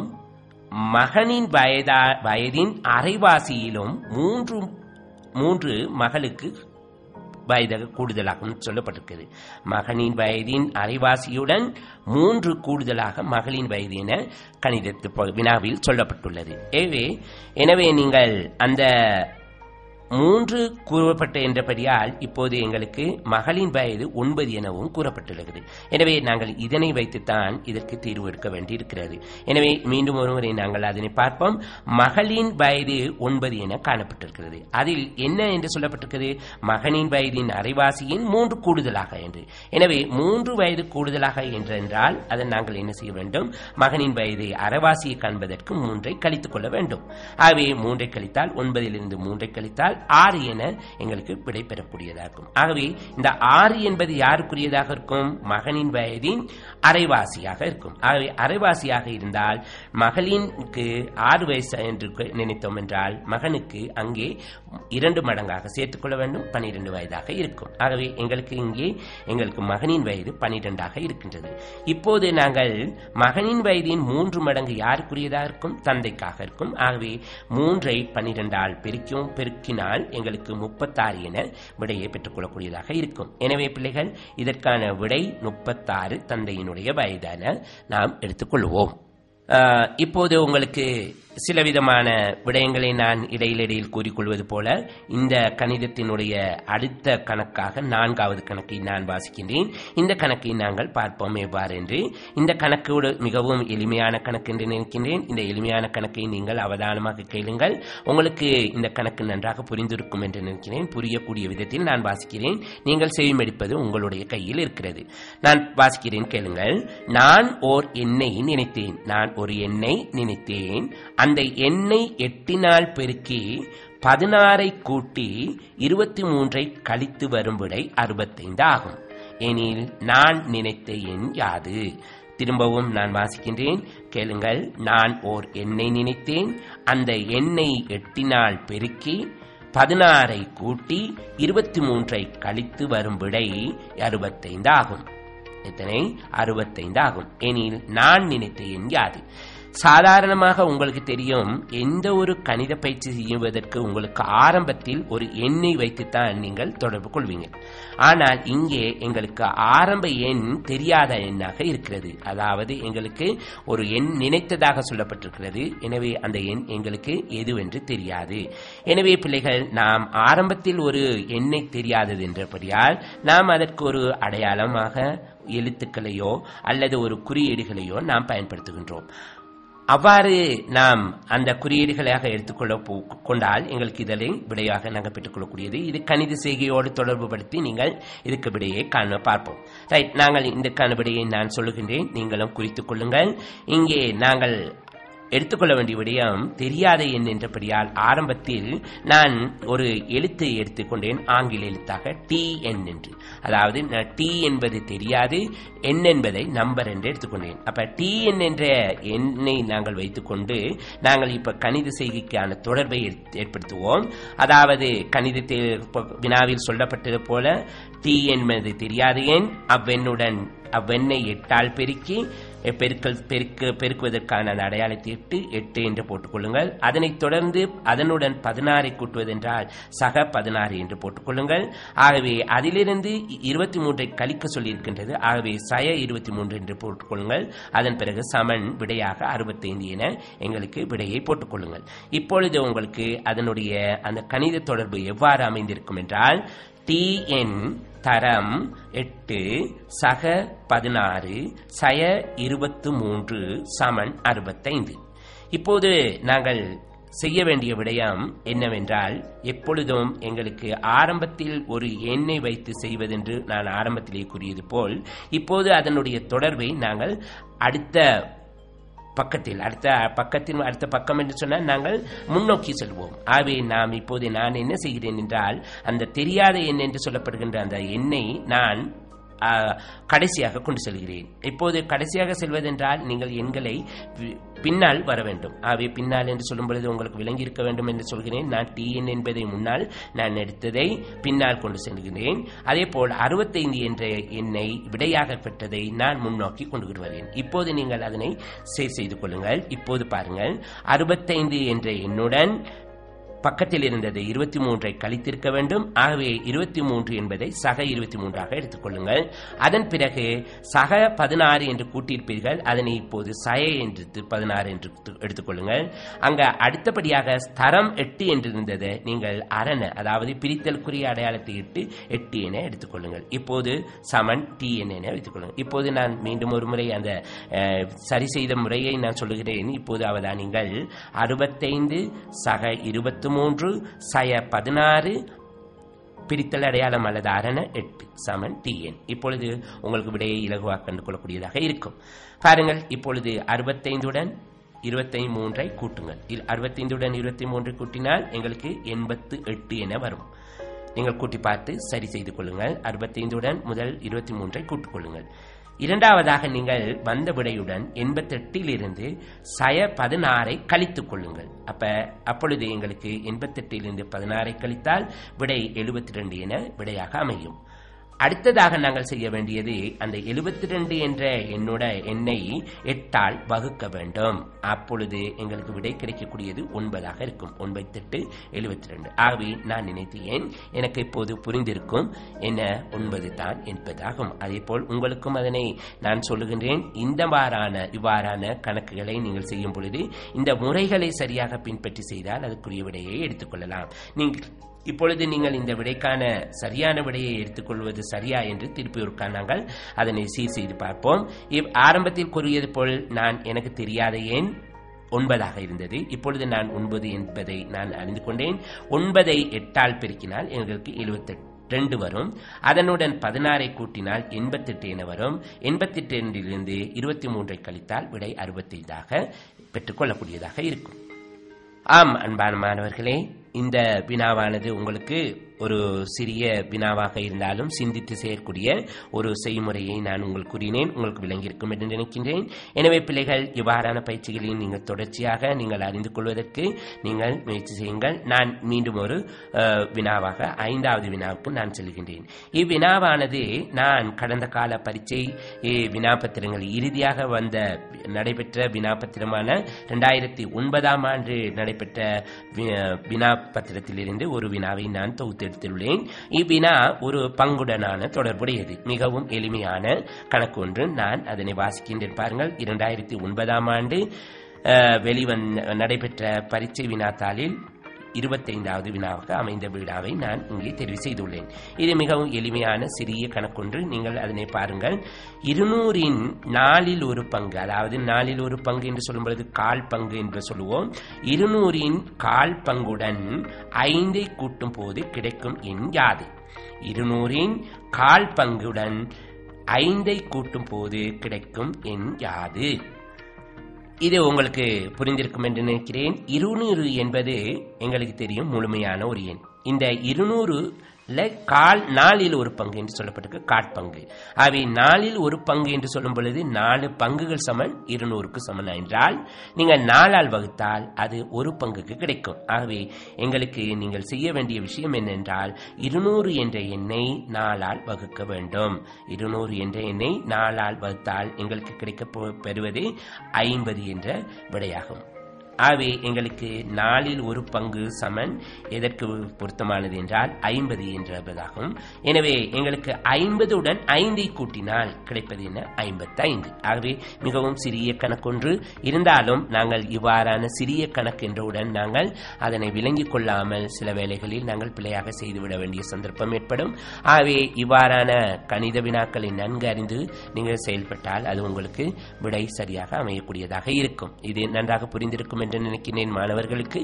மகனின் வயதா வயதின் அரைவாசியிலும் மூன்று மூன்று மகளுக்கு வயதாக கூடுதலாகும் சொல்லப்பட்டிருக்கிறது மகனின் வயதின் அரைவாசியுடன் மூன்று கூடுதலாக மகளின் வயது என கணிதத்து ப- வினாவில் சொல்லப்பட்டுள்ளது எனவே எனவே நீங்கள் அந்த மூன்று கூறப்பட்ட என்றபடியால் இப்போது எங்களுக்கு மகளின் வயது ஒன்பது எனவும் கூறப்பட்டுள்ளது எனவே நாங்கள் இதனை வைத்துத்தான் இதற்கு தீர்வு எடுக்க வேண்டியிருக்கிறது எனவே மீண்டும் ஒருமுறை நாங்கள் அதனை பார்ப்போம் மகளின் வயது ஒன்பது என காணப்பட்டிருக்கிறது அதில் என்ன என்று சொல்லப்பட்டிருக்கிறது மகனின் வயதின் அரைவாசியின் மூன்று கூடுதலாக என்று எனவே மூன்று வயது கூடுதலாக என்றென்றால் அதை நாங்கள் என்ன செய்ய வேண்டும் மகனின் வயதை அரைவாசியை காண்பதற்கு மூன்றை கழித்துக் கொள்ள வேண்டும் ஆகவே மூன்றை கழித்தால் ஒன்பதிலிருந்து மூன்றை கழித்தால் ஆறு என எங்களுக்கு விடை பெறக்கூடியதாக இருக்கும் ஆகவே இந்த ஆறு என்பது யாருக்குரியதாக இருக்கும் மகனின் வயதின் அரைவாசியாக இருக்கும் ஆகவே அரைவாசியாக இருந்தால் மகளினுக்கு ஆறு வயசு என்று நினைத்தோம் என்றால் மகனுக்கு அங்கே இரண்டு மடங்காக சேர்த்துக்கொள்ள வேண்டும் பனிரெண்டு வயதாக இருக்கும் ஆகவே எங்களுக்கு இங்கே எங்களுக்கு மகனின் வயது பனிரெண்டாக இருக்கின்றது இப்போது நாங்கள் மகனின் வயதின் மூன்று மடங்கு யாருக்குரியதாக இருக்கும் தந்தைக்காக இருக்கும் ஆகவே மூன்றை பனிரெண்டால் பெருக்கும் பெருக்கினால் எங்களுக்கு முப்பத்தாறு என விடையை பெற்றுக்கொள்ளக்கூடியதாக இருக்கும் எனவே பிள்ளைகள் இதற்கான விடை முப்பத்தாறு தந்தையினுடைய வயதான நாம் எடுத்துக்கொள்வோம் ஆஹ், இப்போது உங்களுக்கு சில விதமான விடயங்களை நான் இடையிலிடையில் கூறிக்கொள்வது போல இந்த கணிதத்தினுடைய அடுத்த கணக்காக நான்காவது கணக்கை நான் வாசிக்கின்றேன் இந்த கணக்கை நாங்கள் பார்ப்போம் எவ்வாறு என்று இந்த கணக்கோடு மிகவும் எளிமையான கணக்கு என்று நினைக்கின்றேன் இந்த எளிமையான கணக்கை நீங்கள் அவதானமாக கேளுங்கள் உங்களுக்கு இந்த கணக்கு நன்றாக புரிந்திருக்கும் என்று நினைக்கிறேன் புரியக்கூடிய விதத்தில் நான் வாசிக்கிறேன் நீங்கள் செய்யுமெடுப்பது உங்களுடைய கையில் இருக்கிறது நான் வாசிக்கிறேன் கேளுங்கள் நான் ஓர் எண்ணை நினைத்தேன் நான் ஒரு எண்ணை நினைத்தேன் அந்த எண்ணை எட்டினால் பெருக்கி பதினாறை கூட்டி இருபத்தி மூன்றை கழித்து வரும் விடை அறுபத்தைந்து ஆகும் எனில் நான் நினைத்த எண் யாது திரும்பவும் நான் வாசிக்கின்றேன் கேளுங்கள் நான் ஓர் எண்ணை நினைத்தேன் அந்த எண்ணை எட்டினால் பெருக்கி பதினாறை கூட்டி இருபத்தி மூன்றை கழித்து வரும் விடை அறுபத்தைந்து ஆகும் எத்தனை அறுபத்தைந்து ஆகும் எனில் நான் நினைத்த எண் யாது சாதாரணமாக உங்களுக்கு தெரியும் எந்த ஒரு கணித பயிற்சி செய்வதற்கு உங்களுக்கு ஆரம்பத்தில் ஒரு எண்ணை வைத்துத்தான் நீங்கள் தொடர்பு கொள்வீங்க ஆனால் இங்கே எங்களுக்கு ஆரம்ப எண் தெரியாத எண்ணாக இருக்கிறது அதாவது எங்களுக்கு ஒரு எண் நினைத்ததாக சொல்லப்பட்டிருக்கிறது எனவே அந்த எண் எங்களுக்கு எதுவென்று தெரியாது எனவே பிள்ளைகள் நாம் ஆரம்பத்தில் ஒரு எண்ணை தெரியாதது என்றபடியால் நாம் அதற்கு ஒரு அடையாளமாக எழுத்துக்களையோ அல்லது ஒரு குறியீடுகளையோ நாம் பயன்படுத்துகின்றோம் அவ்வாறு நாம் அந்த குறியீடுகளாக எடுத்துக்கொள்ள போ- கொண்டால் எங்களுக்கு இதனை விடையாக நாங்கள் பெற்றுக்கொள்ளக்கூடியது இது கணித செய்கையோடு தொடர்பு படுத்தி நீங்கள் இதுக்கு விடையை காண பார்ப்போம் ரைட் நாங்கள் இதற்கான விடையை நான் சொல்லுகின்றேன் நீங்களும் குறித்துக் கொள்ளுங்கள் இங்கே நாங்கள் எடுத்துக்கொள்ள வேண்டிய விடயம் தெரியாத எண் என்றபடியால் ஆரம்பத்தில் நான் ஒரு எழுத்தை எடுத்துக்கொண்டேன் ஆங்கில எழுத்தாக டி என் என்று அதாவது டி என்பது தெரியாது எண் என்பதை நம்பர் என்று எடுத்துக்கொண்டேன் அப்ப டி என் என்ற எண்ணை நாங்கள் வைத்துக்கொண்டு நாங்கள் இப்ப கணித செய்கைக்கான தொடர்பை ஏற்- ஏற்படுத்துவோம் அதாவது கணிதத்தில் இப்ப வினாவில் சொல்லப்பட்டது போல டி என்பது தெரியாத எண் அவ்வெண்ணுடன் அவ்வெண்ணை எட்டால் பெருக்கி எ- பெருக்கல் பெருக்க பெருக்குவதற்கான அந்த அடையாளத்தை எட்டு எட்டு என்று போட்டுக்கொள்ளுங்கள் அதனைத் தொடர்ந்து அதனுடன் பதினாறை கூட்டுவதென்றால் சக பதினாறு என்று போட்டுக்கொள்ளுங்கள் ஆகவே அதிலிருந்து இருபத்தி மூன்றை கழிக்க சொல்லியிருக்கின்றது ஆகவே சய இருபத்தி மூன்று என்று போட்டுக்கொள்ளுங்கள் அதன் பிறகு சமன் விடையாக அறுபத்தைந்து என எங்களுக்கு விடையை போட்டுக்கொள்ளுங்கள் இப்பொழுது உங்களுக்கு அதனுடைய அந்த கணித தொடர்பு எவ்வாறு அமைந்திருக்கும் என்றால் டிஎன் தரம் எட்டு சக பதினாறு சய இருபத்து மூன்று சமன் அறுபத்தைந்து இப்போது நாங்கள் செய்ய வேண்டிய விடயம் என்னவென்றால் எப்பொழுதும் எங்களுக்கு ஆரம்பத்தில் ஒரு எண்ணை வைத்து செய்வதென்று நான் ஆரம்பத்திலே கூறியது போல் இப்போது அதனுடைய தொடர்பை நாங்கள் அடுத்த பக்கத்தில் அடுத்த பக்கத்தின் அடுத்த பக்கம் என்று சொன்னால் நாங்கள் முன்னோக்கி செல்வோம் ஆகவே நாம் இப்போது நான் என்ன செய்கிறேன் என்றால் அந்த தெரியாத எண் என்று சொல்லப்படுகின்ற அந்த எண்ணை நான் ஆ, கடைசியாக கொண்டு செல்கிறேன் இப்போது கடைசியாக செல்வதென்றால் நீங்கள் எண்களை வி- பின்னால் வர வேண்டும் ஆகவே பின்னால் என்று சொல்லும் பொழுது உங்களுக்கு விளங்கி இருக்க வேண்டும் என்று சொல்கிறேன் நான் டி என் என்பதை முன்னால் நான் எடுத்ததை பின்னால் கொண்டு செல்கிறேன் அதே போல் அறுபத்தைந்து என்ற எண்ணை விடையாக பெற்றதை நான் முன்னோக்கி கொண்டு வருவேன் இப்போது நீங்கள் அதனை சரி செய்து கொள்ளுங்கள் இப்போது பாருங்கள் அறுபத்தைந்து என்ற எண்ணுடன் பக்கத்தில் இருந்தது இருபத்தி மூன்றை கழித்திருக்க வேண்டும் ஆகவே இருபத்தி மூன்று என்பதை சக இருபத்தி மூன்றாக எடுத்துக்கொள்ளுங்கள் அதன் பிறகு சக பதினாறு என்று கூட்டியிருப்பீர்கள் அதனை இப்போது சய என்று தி- பதினாறு என்று து- எடுத்துக்கொள்ளுங்கள் அங்க அடுத்தபடியாக தரம் எட்டு என்று இருந்தது நீங்கள் அரண அதாவது பிரித்தலுக்குரிய அடையாளத்தை இட்டு எட்டு என எடுத்துக்கொள்ளுங்கள் இப்போது சமன் டி என் என வைத்துக்கொள்ளுங்கள் இப்போது நான் மீண்டும் ஒரு முறை அந்த அஹ், சரி செய்த முறையை நான் சொல்லுகிறேன் இப்போது அவதானிங்கள் அறுபத்தைந்து சக இருபத்தி மூன்று சய பதினாறு பிரித்தல் அடையாளம் அல்லது அரண எட்டு சமன் டிஎன் இப்பொழுது உங்களுக்கு விடையை இலகுவாக கண்டு கொள்ளக்கூடியதாக இருக்கும் பாருங்கள் இப்பொழுது அறுபத்தைந்துடன் இருபத்தி மூன்றை கூட்டுங்கள் இல் அறுபத்தைந்துடன் இருபத்தி மூன்றை கூட்டினால் எங்களுக்கு எண்பத்து எட்டு என வரும் நீங்கள் கூட்டி பார்த்து சரி செய்து கொள்ளுங்கள் அறுபத்தைந்துடன் முதல் இருபத்தி மூன்றை கூட்டிக் கொள்ளுங்கள் இரண்டாவதாக நீங்கள் வந்த விடையுடன் எண்பத்தெட்டில் இருந்து சய பதினாறை கழித்துக் கொள்ளுங்கள் அப்ப அப்பொழுது எங்களுக்கு எண்பத்தெட்டிலிருந்து பதினாறை கழித்தால் விடை எழுபத்தி ரெண்டு என விடையாக அமையும் அடுத்ததாக நாங்கள் செய்ய வேண்டியது அந்த 72 என்ற எண்ணோட எண்ணை எட்டால் வகுக்க வேண்டும் அப்பொழுது எங்களுக்கு விடை கிடைக்கக்கூடியது ஒன்பதாக இருக்கும் ஒன்பத்தெட்டு எழுபத்தி ரெண்டு ஆகவே நான் நினைத்தேன் எனக்கு இப்போது புரிந்திருக்கும் என்ன ஒன்பது தான் என்பதாகும் அதே போல் உங்களுக்கும் அதனை நான் சொல்லுகின்றேன் இந்த வாரான இவ்வாறான கணக்குகளை நீங்கள் செய்யும் பொழுது இந்த முறைகளை சரியாக பின்பற்றி செய்தால் அதுக்குரிய விடையை எடுத்துக்கொள்ளலாம் நீங்கள் இப்பொழுது நீங்கள் இந்த விடைக்கான சரியான விடையை எடுத்துக்கொள்வது சரியா என்று திருப்பி ஒருக்கா நாங்கள் அதனை சீர் செய்து பார்ப்போம் இவ் ஆரம்பத்தில் கூறியது போல் நான் எனக்கு தெரியாத ஏன் ஒன்பதாக இருந்தது இப்பொழுது நான் ஒன்பது என்பதை நான் அறிந்து கொண்டேன் ஒன்பதை எட்டால் பெருக்கினால் எங்களுக்கு எழுபத்தெட்டு ரெண்டு வரும் அதனுடன் பதினாறை கூட்டினால் எண்பத்தெட்டு என வரும் எண்பத்தெட்டு என்றிலிருந்து இருபத்தி மூன்றை கழித்தால் விடை அறுபத்தைந்தாக பெற்றுக்கொள்ளக்கூடியதாக இருக்கும் ஆம் அன்பான மாணவர்களே இந்த வினாவானது உங்களுக்கு ஒரு சிறிய வினாவாக இருந்தாலும் சிந்தித்து செய்யக்கூடிய ஒரு செய்முறையை நான் உங்களுக்கு கூறினேன் உங்களுக்கு விளங்கியிருக்கும் என்று நினைக்கின்றேன் எனவே பிள்ளைகள் இவ்வாறான பயிற்சிகளில் நீங்கள் தொடர்ச்சியாக நீங்கள் அறிந்து கொள்வதற்கு நீங்கள் முயற்சி செய்யுங்கள் நான் மீண்டும் ஒரு அஹ், வினாவாக ஐந்தாவது வினாவுக்கு நான் செல்கின்றேன் இவ்வினாவானது நான் கடந்த கால பரீட்சை eh, வினாபத்திரங்கள் இறுதியாக வந்த நடைபெற்ற வினாபத்திரமான ரெண்டாயிரத்தி ஒன்பதாம் ஆண்டு நடைபெற்ற வி- வினாபத்திரத்திலிருந்து ஒரு வினாவை நான் தொகுத்தெடுத்துள்ளேன் இவ்வினா ஒரு பங்குடனான தொடர்புடையது மிகவும் எளிமையான கணக்கு ஒன்று நான் அதனை வாசிக்கின்றேன் பாருங்கள் இரண்டாயிரத்தி ஒன்பதாம் ஆண்டு அஹ், வெளிவந்த நடைபெற்ற பரீட்சை வினாத்தாளில் இருபத்தைந்தாவது வினாவாக அமைந்த வினாவை நான் இங்கே தெரிவு செய்துள்ளேன் இது மிகவும் எளிமையான சிறிய கணக்கொன்று நீங்கள் அதனை பாருங்கள் இருநூறின் நாலில் ஒரு பங்கு அதாவது நாலில் ஒரு பங்கு என்று சொல்லும் பொழுது கால் பங்கு என்று சொல்லுவோம் இருநூறின் கால் பங்குடன் ஐந்தை கூட்டும் போது கிடைக்கும் எண் யாது இருநூறின் கால் பங்குடன் ஐந்தை கூட்டும் போது கிடைக்கும் எண் யாது இது உங்களுக்கு புரிந்திருக்கும் என்று நினைக்கிறேன் இருநூறு என்பது எங்களுக்கு தெரியும் முழுமையான ஒரு எண் இந்த இருநூறு கால் நாலில் ஒரு பங்கு என்று சொல்லப்பட்டிருக்கு காட்பங்கு அவை நாலில் ஒரு பங்கு என்று சொல்லும் பொழுது நாலு பங்குகள் சமன் இருநூறுக்கு சமன் என்றால் நீங்கள் நாலால் வகுத்தால் அது ஒரு பங்குக்கு கிடைக்கும் ஆகவே எங்களுக்கு நீங்கள் செய்ய வேண்டிய விஷயம் என்னென்றால் இருநூறு என்ற எண்ணை நாலால் வகுக்க வேண்டும் இருநூறு என்ற எண்ணை நாலால் வகுத்தால் எங்களுக்கு கிடைக்க பெறுவது ஐம்பது என்ற விடையாகும் ஆகவே எங்களுக்கு நாலில் ஒரு பங்கு சமன் எதற்கு பொருத்தமானது என்றால் ஐம்பது என்பதாகும் எனவே எங்களுக்கு ஐம்பதுடன் ஐந்தை கூட்டினால் கிடைப்பது என்ன ஐம்பத்தைந்து ஆகவே மிகவும் சிறிய கணக்கொன்று இருந்தாலும் நாங்கள் இவ்வாறான சிறிய கணக்கு என்றவுடன் நாங்கள் அதனை விளங்கிக் கொள்ளாமல் சில வேளைகளில் நாங்கள் பிழையாக செய்துவிட வேண்டிய சந்தர்ப்பம் ஏற்படும் ஆகவே இவ்வாறான கணித வினாக்களை நன்கு அறிந்து நீங்கள் செயல்பட்டால் அது உங்களுக்கு விடை சரியாக அமையக்கூடியதாக இருக்கும் இது நன்றாக புரிந்திருக்கும் என்று நினைக்கிறேன் மாணவர்களுக்கு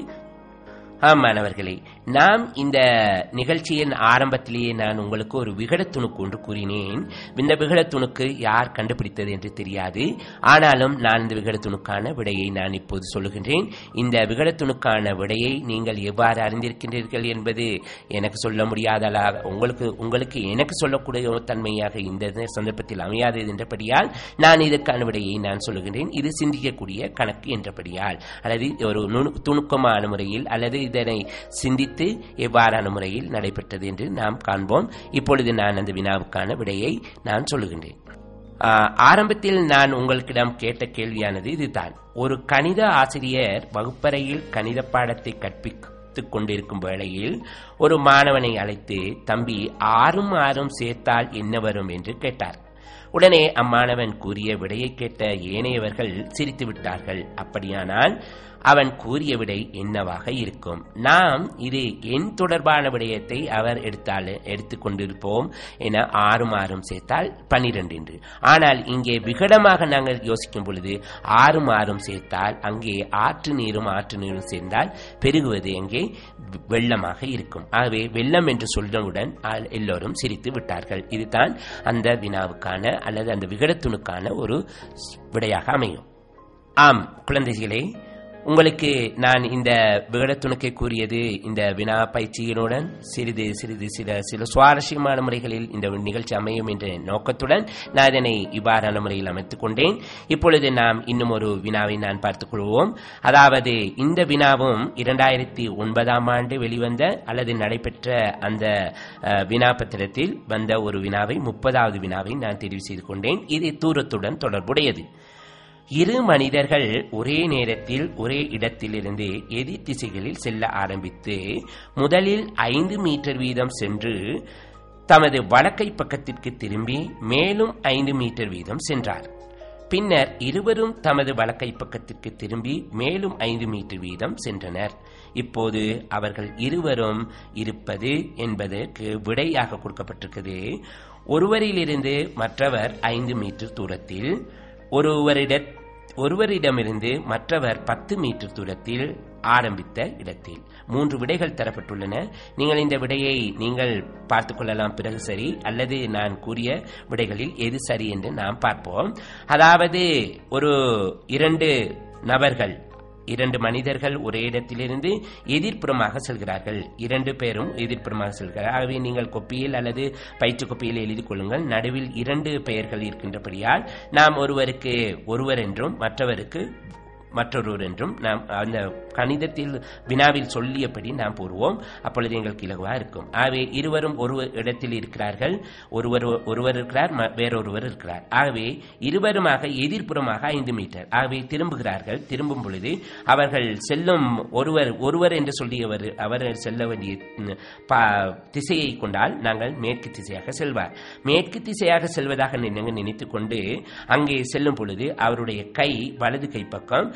ஆம் மாணவர்களே நாம் இந்த நிகழ்ச்சியின் ஆரம்பத்திலேயே நான் உங்களுக்கு ஒரு விகடத்துணுக்கு ஒன்று கூறினேன் இந்த விகடத்துணுக்கு யார் கண்டுபிடித்தது என்று தெரியாது ஆனாலும் நான் இந்த விகடத்துணுக்கான விடையை நான் இப்போது சொல்லுகின்றேன் இந்த விகடத்துணுக்கான விடையை நீங்கள் எவ்வாறு அறிந்திருக்கின்றீர்கள் என்பது எனக்கு சொல்ல முடியாதலா உங்களுக்கு உங்களுக்கு எனக்கு சொல்லக்கூடிய தன்மையாக இந்த சந்தர்ப்பத்தில் அமையாதது என்றபடியால் நான் இதற்கான விடையை நான் சொல்லுகின்றேன் இது சிந்திக்கக்கூடிய கணக்கு என்றபடியால் அல்லது ஒரு துணுக்கமான முறையில் அல்லது இதனை சிந்தித்து எவ்வாறான முறையில் நடைபெற்றது என்று நாம் காண்போம் இப்பொழுது நான் அந்த வினாவுக்கான விடையை நான் சொல்லுகின்றேன் ஆரம்பத்தில் நான் உங்களிடம் கேட்ட கேள்வியானது இதுதான் ஒரு கணித ஆசிரியர் வகுப்பறையில் கணித பாடத்தை கற்பித்துக் கொண்டிருக்கும் வேளையில் ஒரு மாணவனை அழைத்து தம்பி ஆறும் ஆறும் சேர்த்தால் என்ன வரும் என்று கேட்டார் உடனே அம்மாணவன் கூறிய விடையை கேட்ட ஏனையவர்கள் சிரித்து விட்டார்கள் அப்படியானால் அவன் கூறிய விடை என்னவாக இருக்கும் நாம் இது எண் தொடர்பான விடயத்தை அவர் எடுத்தால் எடுத்துக் கொண்டிருப்போம் என ஆறும் ஆறும் சேர்த்தால் பன்னிரண்டு என்று ஆனால் இங்கே விகடமாக நாங்கள் யோசிக்கும் பொழுது ஆறும் ஆறும் சேர்த்தால் அங்கே ஆற்று நீரும் ஆற்று நீரும் சேர்ந்தால் பெருகுவது எங்கே வெள்ளமாக இருக்கும் ஆகவே வெள்ளம் என்று சொல்லவுடன் எல்லோரும் சிரித்து விட்டார்கள் இதுதான் அந்த வினாவுக்கான அல்லது அந்த விகடத்துணுக்கான ஒரு விடையாக அமையும் ஆம் குழந்தைகளே உங்களுக்கு நான் இந்த விகடத்துணுக்கை கூறியது இந்த வினா பயிற்சியினுடன் சிறிது சிறிது சில சில சுவாரஸ்யமான முறைகளில் இந்த நிகழ்ச்சி அமையும் என்ற நோக்கத்துடன் நான் இதனை இவ்வாறான முறையில் அமைத்துக் கொண்டேன் இப்பொழுது நாம் இன்னும் ஒரு வினாவை நான் பார்த்துக் கொள்வோம் அதாவது இந்த வினாவும் இரண்டாயிரத்தி ஒன்பதாம் ஆண்டு வெளிவந்த அல்லது நடைபெற்ற அந்த வினாபத்திரத்தில் வந்த ஒரு வினாவை முப்பதாவது வினாவை நான் தெரிவு செய்து கொண்டேன் இது தூரத்துடன் தொடர்புடையது இரு மனிதர்கள் ஒரே நேரத்தில் ஒரே இடத்திலிருந்து எதிர் திசைகளில் செல்ல ஆரம்பித்து முதலில் ஐந்து மீட்டர் வீதம் சென்று தமது வலக்கை பக்கத்திற்கு திரும்பி மேலும் ஐந்து மீட்டர் வீதம் சென்றார் பின்னர் இருவரும் தமது வலக்கை பக்கத்திற்கு திரும்பி மேலும் ஐந்து மீட்டர் வீதம் சென்றனர் இப்போது அவர்கள் இருவரும் இருப்பது என்பதற்கு விடையாக கொடுக்கப்பட்டிருக்கிறது ஒருவரிலிருந்து மற்றவர் ஐந்து மீட்டர் தூரத்தில் ஒருவரிட ஒருவரிடமிருந்து மற்றவர் பத்து மீட்டர் தூரத்தில் ஆரம்பித்த இடத்தில் மூன்று விடைகள் தரப்பட்டுள்ளன நீங்கள் இந்த விடையை நீங்கள் பார்த்துக் கொள்ளலாம் பிறகு சரி அல்லது நான் கூறிய விடைகளில் எது சரி என்று நாம் பார்ப்போம் அதாவது ஒரு இரண்டு நபர்கள் இரண்டு மனிதர்கள் ஒரே இடத்திலிருந்து எதிர்ப்புறமாக செல்கிறார்கள் இரண்டு பேரும் எதிர்ப்புறமாக செல்கிறார்கள் ஆகவே நீங்கள் கொப்பியில் அல்லது பயிற்று கொப்பியில் எழுதி கொள்ளுங்கள் நடுவில் இரண்டு பெயர்கள் இருக்கின்றபடியால் நாம் ஒருவருக்கு ஒருவர் என்றும் மற்றவருக்கு மற்றொருவர் என்றும் நாம் அந்த கணிதத்தில் வினாவில் சொல்லியபடி நாம் போடுவோம் அப்பொழுது எங்களுக்கு இலகுவாக இருக்கும் ஆகவே இருவரும் ஒரு இடத்தில் இருக்கிறார்கள் ஒருவர் ஒருவர் இருக்கிறார் வேறொருவர் இருக்கிறார் ஆகவே இருவருமாக எதிர்ப்புறமாக ஐந்து மீட்டர் ஆகவே திரும்புகிறார்கள் திரும்பும் பொழுது அவர்கள் செல்லும் ஒருவர் ஒருவர் என்று சொல்லியவர் அவர் செல்ல வேண்டிய திசையை கொண்டால் நாங்கள் மேற்கு திசையாக செல்வார் மேற்கு திசையாக செல்வதாக நீங்கள் நினைத்துக் கொண்டு அங்கே செல்லும் பொழுது அவருடைய கை வலது கை பக்கம்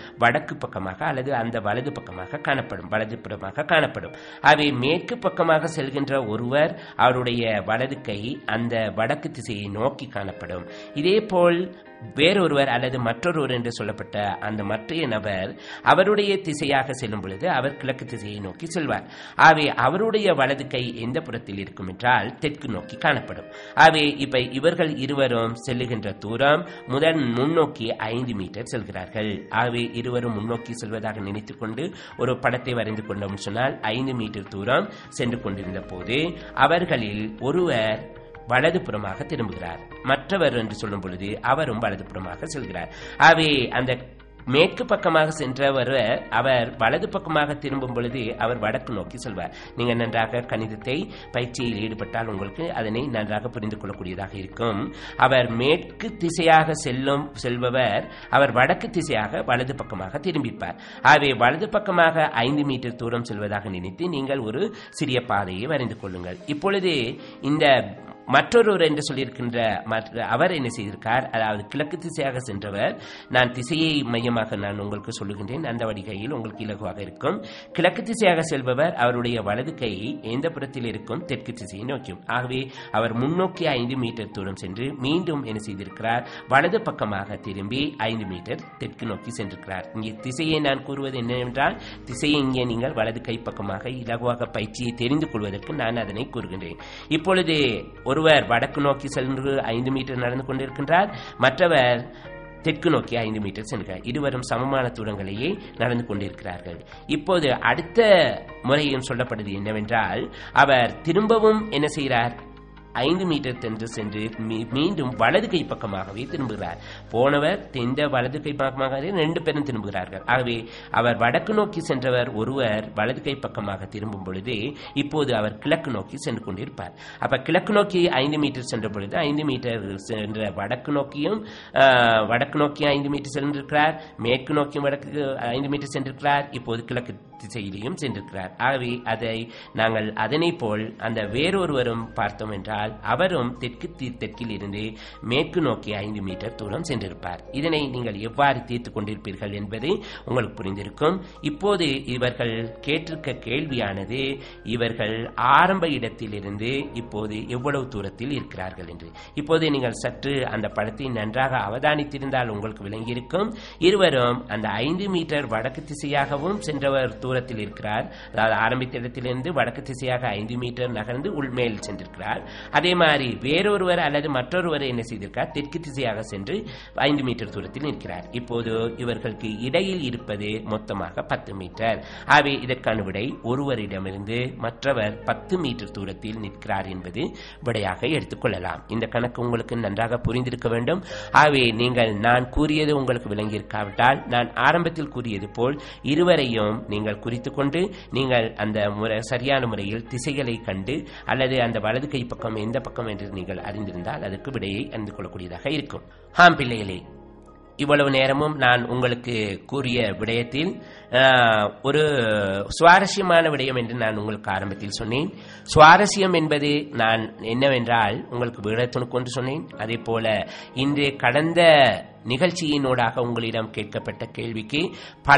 வடக்கு பக்கமாக அல்லது அந்த வலது பக்கமாக காணப்படும் வலது புறமாக காணப்படும் அவை மேற்கு பக்கமாக செல்கின்ற ஒருவர் அவருடைய வலது கை அந்த வடக்கு திசையை நோக்கி காணப்படும் இதேபோல் வேறொருவர் அல்லது மற்றொருவர் என்று சொல்லப்பட்ட அந்த மற்றைய நபர் அவருடைய திசையாக செல்லும் பொழுது அவர் கிழக்கு திசையை நோக்கி செல்வார் ஆகவே அவருடைய வலது கை எந்த புறத்தில் இருக்கும் என்றால் தெற்கு நோக்கி காணப்படும் ஆகவே இப்ப இவர்கள் இருவரும் செல்லுகின்ற தூரம் முதல் முன்னோக்கி ஐந்து மீட்டர் செல்கிறார்கள் ஆகவே இருவரும் முன்னோக்கி செல்வதாக நினைத்துக் கொண்டு ஒரு படத்தை வரைந்து கொண்டோம் சொன்னால் ஐந்து மீட்டர் தூரம் சென்று கொண்டிருந்த போது அவர்களில் ஒருவர் வலதுபுறமாக திரும்புகிறார் மற்றவர் என்று சொல்லும் பொழுது அவரும் வலதுபுறமாக செல்கிறார் ஆகவே அந்த மேற்கு பக்கமாக சென்றவர் அவர் வலது பக்கமாக திரும்பும் பொழுது அவர் வடக்கு நோக்கி செல்வார் நீங்க நன்றாக கணிதத்தை பயிற்சியில் ஈடுபட்டால் உங்களுக்கு அதனை நன்றாக புரிந்து கொள்ளக்கூடியதாக இருக்கும் அவர் மேற்கு திசையாக செல்லும் செல்பவர் அவர் வடக்கு திசையாக வலது பக்கமாக திரும்பிப்பார் ஆகவே வலது பக்கமாக ஐந்து மீட்டர் தூரம் செல்வதாக நினைத்து நீங்கள் ஒரு சிறிய பாதையை வரைந்து கொள்ளுங்கள் இப்பொழுது இந்த மற்றொருவர் என்று சொல்லியிருக்கின்ற மற்ற அவர் என்ன செய்திருக்கார் அதாவது கிழக்கு திசையாக சென்றவர் நான் திசையை மையமாக நான் உங்களுக்கு சொல்லுகின்றேன் அந்த வடிகையில் உங்களுக்கு இலகுவாக இருக்கும் கிழக்கு திசையாக செல்பவர் அவருடைய வலது கை எந்த புறத்தில் இருக்கும் தெற்கு திசையை நோக்கியும் ஆகவே அவர் முன்னோக்கி ஐந்து மீட்டர் தூரம் சென்று மீண்டும் என்ன செய்திருக்கிறார் வலது பக்கமாக திரும்பி ஐந்து மீட்டர் தெற்கு நோக்கி சென்றிருக்கிறார் இங்கே திசையை நான் கூறுவது என்னவென்றால் திசையை இங்கே நீங்கள் வலது கை பக்கமாக இலகுவாக பயிற்சியை தெரிந்து கொள்வதற்கு நான் அதனை கூறுகின்றேன் இப்பொழுது ஒருவர் வடக்கு நோக்கி சென்று ஐந்து மீட்டர் நடந்து கொண்டிருக்கின்றார் மற்றவர் தெற்கு நோக்கி ஐந்து மீட்டர் சென்றார் இருவரும் சமமான தூரங்களையே நடந்து கொண்டிருக்கிறார்கள் இப்போது அடுத்த முறையும் சொல்லப்படுது என்னவென்றால் அவர் திரும்பவும் என்ன செய்கிறார் ஐந்து மீட்டர் சென்று சென்று மீ- மீண்டும் வலது கை பக்கமாகவே திரும்புகிறார் போனவர் தெந்த வலது கை பக்கமாக ரெண்டு பேரும் திரும்புகிறார்கள் ஆகவே அவர் வடக்கு நோக்கி சென்றவர் ஒருவர் வலது கை பக்கமாக திரும்பும் பொழுது இப்போது அவர் கிழக்கு நோக்கி சென்று கொண்டிருப்பார் அப்ப கிழக்கு நோக்கி ஐந்து மீட்டர் சென்ற பொழுது ஐந்து மீட்டர் சென்ற வடக்கு நோக்கியும் ஆஹ், வடக்கு நோக்கி ஐந்து மீட்டர் சென்றிருக்கிறார் மேற்கு நோக்கியும் வடக்கு ஐந்து மீட்டர் சென்றிருக்கிறார் இப்போது கிழக்கு திசையிலையும் சென்றிருக்கிறார் ஆகவே அதை நாங்கள் அதனை போல் அந்த வேறொருவரும் பார்த்தோம் என்றால் அவரும் தெற்கு தி- தெற்கில் இருந்து மேற்கு நோக்கி ஐந்து மீட்டர் தூரம் சென்றிருப்பார் இதனை நீங்கள் எவ்வாறு தீர்த்துக் கொண்டிருப்பீர்கள் என்பது உங்களுக்கு புரிந்திருக்கும் இப்போது இவர்கள் கேட்டிருக்க கேள்வியானது இவர்கள் ஆரம்ப இடத்திலிருந்து இப்போது எவ்வளவு தூரத்தில் இருக்கிறார்கள் என்று இப்போது நீங்கள் சற்று அந்த படத்தை நன்றாக அவதானித்திருந்தால் உங்களுக்கு விளங்கியிருக்கும் இருவரும் அந்த ஐந்து மீட்டர் வடக்கு திசையாகவும் சென்றவர் தூரத்தில் இருக்கிறார் அதாவது ஆரம்பித்த இடத்திலிருந்து வடக்கு திசையாக ஐந்து மீட்டர் நகர்ந்து உள்மேல் சென்றிருக்கிறார் அதே மாதிரி வேறொருவர் அல்லது மற்றொருவர் என்ன செய்திருக்கார் தெற்கு திசையாக சென்று ஐந்து மீட்டர் தூரத்தில் நிற்கிறார் இப்போது இவர்களுக்கு இடையில் இருப்பது மொத்தமாக பத்து மீட்டர் ஆகவே இதற்கான விடை ஒருவரிடமிருந்து மற்றவர் பத்து மீட்டர் தூரத்தில் நிற்கிறார் என்பது விடையாக எடுத்துக்கொள்ளலாம் இந்த கணக்கு உங்களுக்கு நன்றாக புரிந்திருக்க வேண்டும் ஆகவே நீங்கள் நான் கூறியது உங்களுக்கு விளங்கியிருக்காவிட்டால் நான் ஆரம்பத்தில் கூறியது போல் இருவரையும் நீங்கள் குறித்துக் கொண்டு நீங்கள் அந்த முறை சரியான முறையில் திசைகளை கண்டு அல்லது அந்த வலது கை பக்கம் எந்த பக்கம் என்று நீங்கள் அறிந்திருந்தால் அதற்கு விடையை அறிந்து கொள்ளக்கூடியதாக இருக்கும் ஆம் பிள்ளைகளே இவ்வளவு நேரமும் நான் உங்களுக்கு கூறிய விடயத்தில் ஆஹ், ஒரு சுவாரஸ்யமான விடயம் என்று நான் உங்களுக்கு ஆரம்பத்தில் சொன்னேன் சுவாரஸ்யம் என்பது நான் என்னவென்றால் உங்களுக்கு விடத்துணு கொண்டு சொன்னேன் அதே போல இன்று கடந்த நிகழ்ச்சியினூடாக உங்களிடம் கேட்கப்பட்ட கேள்விக்கு பல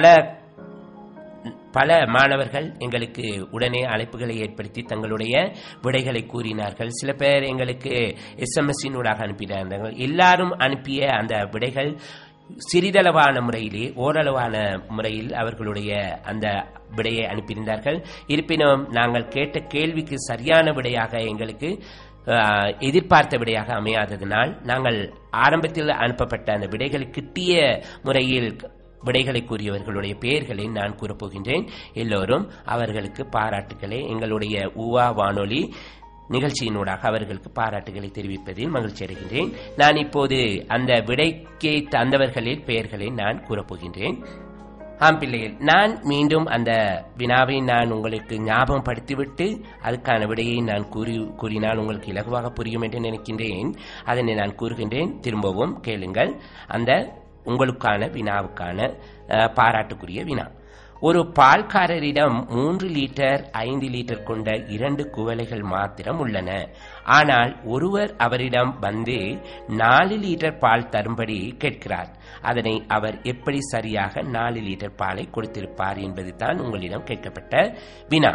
பல மாணவர்கள் எங்களுக்கு உடனே அழைப்புகளை ஏற்படுத்தி தங்களுடைய விடைகளை கூறினார்கள் சில பேர் எங்களுக்கு எஸ்எம்எஸ்ஸினூடாக அனுப்பினார்கள் எல்லாரும் அனுப்பிய அந்த விடைகள் சிறிதளவான முறையிலே ஓரளவான முறையில் அவர்களுடைய அந்த விடையை அனுப்பியிருந்தார்கள் இருப்பினும் நாங்கள் கேட்ட கேள்விக்கு சரியான விடையாக எங்களுக்கு ஆஹ், எதிர்பார்த்த விடையாக அமையாததினால் நாங்கள் ஆரம்பத்தில் அனுப்பப்பட்ட அந்த விடைகளை கிட்டிய முறையில் விடைகளை கூறியவர்களுடைய பெயர்களை நான் கூறப்போகின்றேன் எல்லோரும் அவர்களுக்கு பாராட்டுக்களை எங்களுடைய உவா வானொலி நிகழ்ச்சியினூடாக அவர்களுக்கு பாராட்டுகளை தெரிவிப்பதில் மகிழ்ச்சி அடைகின்றேன் நான் இப்போது அந்த விடைக்கு தந்தவர்களில் பெயர்களை நான் கூறப்போகின்றேன் ஆம் பிள்ளைகள் நான் மீண்டும் அந்த வினாவை நான் உங்களுக்கு ஞாபகப்படுத்திவிட்டு அதுக்கான விடையை நான் கூறி கூறினால் உங்களுக்கு இலகுவாக புரியும் என்று நினைக்கின்றேன் அதனை நான் கூறுகின்றேன் திரும்பவும் கேளுங்கள் அந்த உங்களுக்கான வினாவுக்கான அஹ், பாராட்டுக்குரிய வினா ஒரு பால்காரரிடம் மூன்று லிட்டர் ஐந்து லிட்டர் கொண்ட இரண்டு குவளைகள் மாத்திரம் உள்ளன ஆனால் ஒருவர் அவரிடம் வந்து நாலு லிட்டர் பால் தரும்படி கேட்கிறார் அதனை அவர் எப்படி சரியாக நாலு லிட்டர் பாலை கொடுத்திருப்பார் என்பதுதான் உங்களிடம் கேட்கப்பட்ட வினா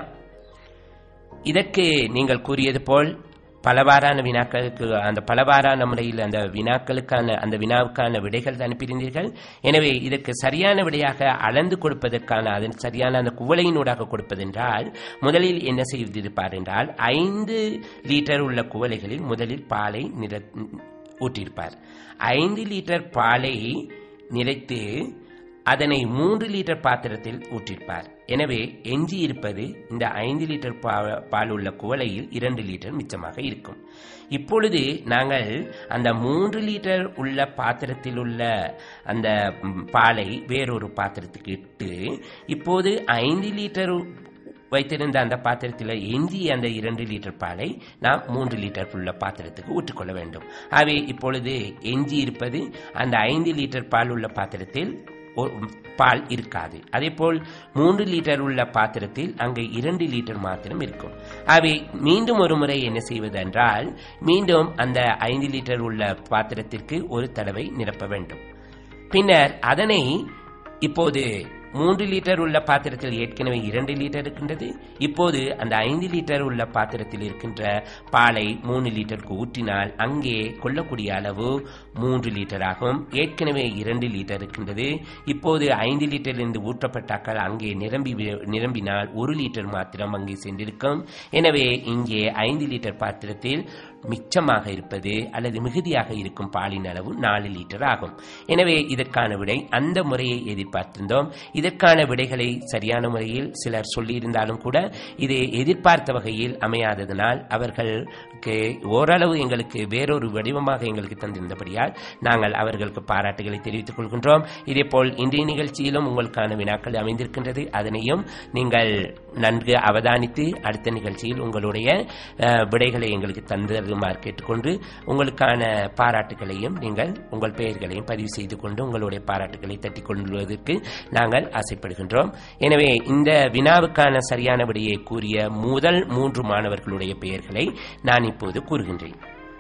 இதற்கு நீங்கள் கூறியது போல் பலவாறான வினாக்களுக்கு அந்த பலவாறான முறையில் அந்த வினாக்களுக்கான அந்த வினாவுக்கான விடைகள் அனுப்பியிருந்தீர்கள் எனவே இதற்கு சரியான விடையாக அளந்து கொடுப்பதற்கான அதன் சரியான அந்த குவளையினூடாக கொடுப்பதென்றால் முதலில் என்ன செய்திருப்பார் என்றால் ஐந்து லிட்டர் உள்ள குவளைகளில் முதலில் பாலை நிற ஊற்றியிருப்பார் ஐந்து லிட்டர் பாலை நிறைத்து அதனை மூன்று லிட்டர் பாத்திரத்தில் ஊற்றிருப்பார் எனவே எஞ்சி இருப்பது இந்த ஐந்து லிட்டர் பா- பால் உள்ள குவளையில் இரண்டு லிட்டர் மிச்சமாக இருக்கும் இப்பொழுது நாங்கள் அந்த மூன்று லிட்டர் உள்ள பாத்திரத்தில் உள்ள அந்த ம், பாலை வேறொரு பாத்திரத்துக்கு இட்டு இப்போது ஐந்து லிட்டர் வைத்திருந்த அந்த பாத்திரத்தில் எஞ்சிய அந்த இரண்டு லிட்டர் பாலை நாம் மூன்று லிட்டர் உள்ள பாத்திரத்துக்கு ஊற்றிக்கொள்ள வேண்டும் ஆகவே இப்பொழுது எஞ்சி இருப்பது அந்த ஐந்து லிட்டர் பால் உள்ள பாத்திரத்தில் ஒரு பால் இருக்காது அதேபோல் மூன்று லிட்டர் உள்ள பாத்திரத்தில் அங்கே இரண்டு லிட்டர் மாத்திரம் இருக்கும் ஆகவே மீண்டும் ஒரு முறை என்ன செய்வது என்றால் மீண்டும் அந்த ஐந்து லிட்டர் உள்ள பாத்திரத்திற்கு ஒரு தடவை நிரப்ப வேண்டும் பின்னர் அதனை இப்போது மூன்று லிட்டர் உள்ள பாத்திரத்தில் ஏற்கனவே இரண்டு லிட்டர் இருக்கின்றது இப்போது அந்த ஐந்து லிட்டர் உள்ள பாத்திரத்தில் இருக்கின்ற பாலை மூணு லிட்டருக்கு ஊற்றினால் அங்கே கொள்ளக்கூடிய அளவு மூன்று லிட்டர் ஆகும் ஏற்கனவே இரண்டு லிட்டர் இருக்கின்றது இப்போது ஐந்து லிட்டரிலிருந்து ஊற்றப்பட்டாக்கள் அங்கே நிரம்பி வி- நிரம்பினால் ஒரு லிட்டர் மாத்திரம் அங்கே சென்றிருக்கும் எனவே இங்கே ஐந்து லிட்டர் பாத்திரத்தில் மிச்சமாக இருப்பது அல்லது மிகுதியாக இருக்கும் பாலின் அளவு நாலு லிட்டர் ஆகும் எனவே இதற்கான விடை அந்த முறையை எதிர்பார்த்திருந்தோம் இதற்கான விடைகளை சரியான முறையில் சிலர் சொல்லியிருந்தாலும் கூட இது எதிர்பார்த்த வகையில் அமையாததனால் அவர்களுக்கு ஓரளவு எங்களுக்கு வேறொரு வடிவமாக எங்களுக்கு தந்திருந்தபடியால் நாங்கள் அவர்களுக்கு பாராட்டுகளை தெரிவித்துக் கொள்கின்றோம் இதேபோல் இன்றைய நிகழ்ச்சியிலும் உங்களுக்கான வினாக்கள் அமைந்திருக்கின்றது அதனையும் நீங்கள் நன்கு அவதானித்து அடுத்த நிகழ்ச்சியில் உங்களுடைய அஹ், விடைகளை எங்களுக்கு தந்தருமாறு கேட்டுக்கொண்டு உங்களுக்கான பாராட்டுகளையும் நீங்கள் உங்கள் பெயர்களையும் பதிவு செய்து கொண்டு உங்களுடைய பாராட்டுகளை தட்டிக் கொள்வதற்கு நாங்கள் ஆசைப்படுகின்றோம் எனவே இந்த வினாவுக்கான சரியான விடையை கூறிய முதல் மூன்று மாணவர்களுடைய பெயர்களை நான் இப்போது கூறுகின்றேன்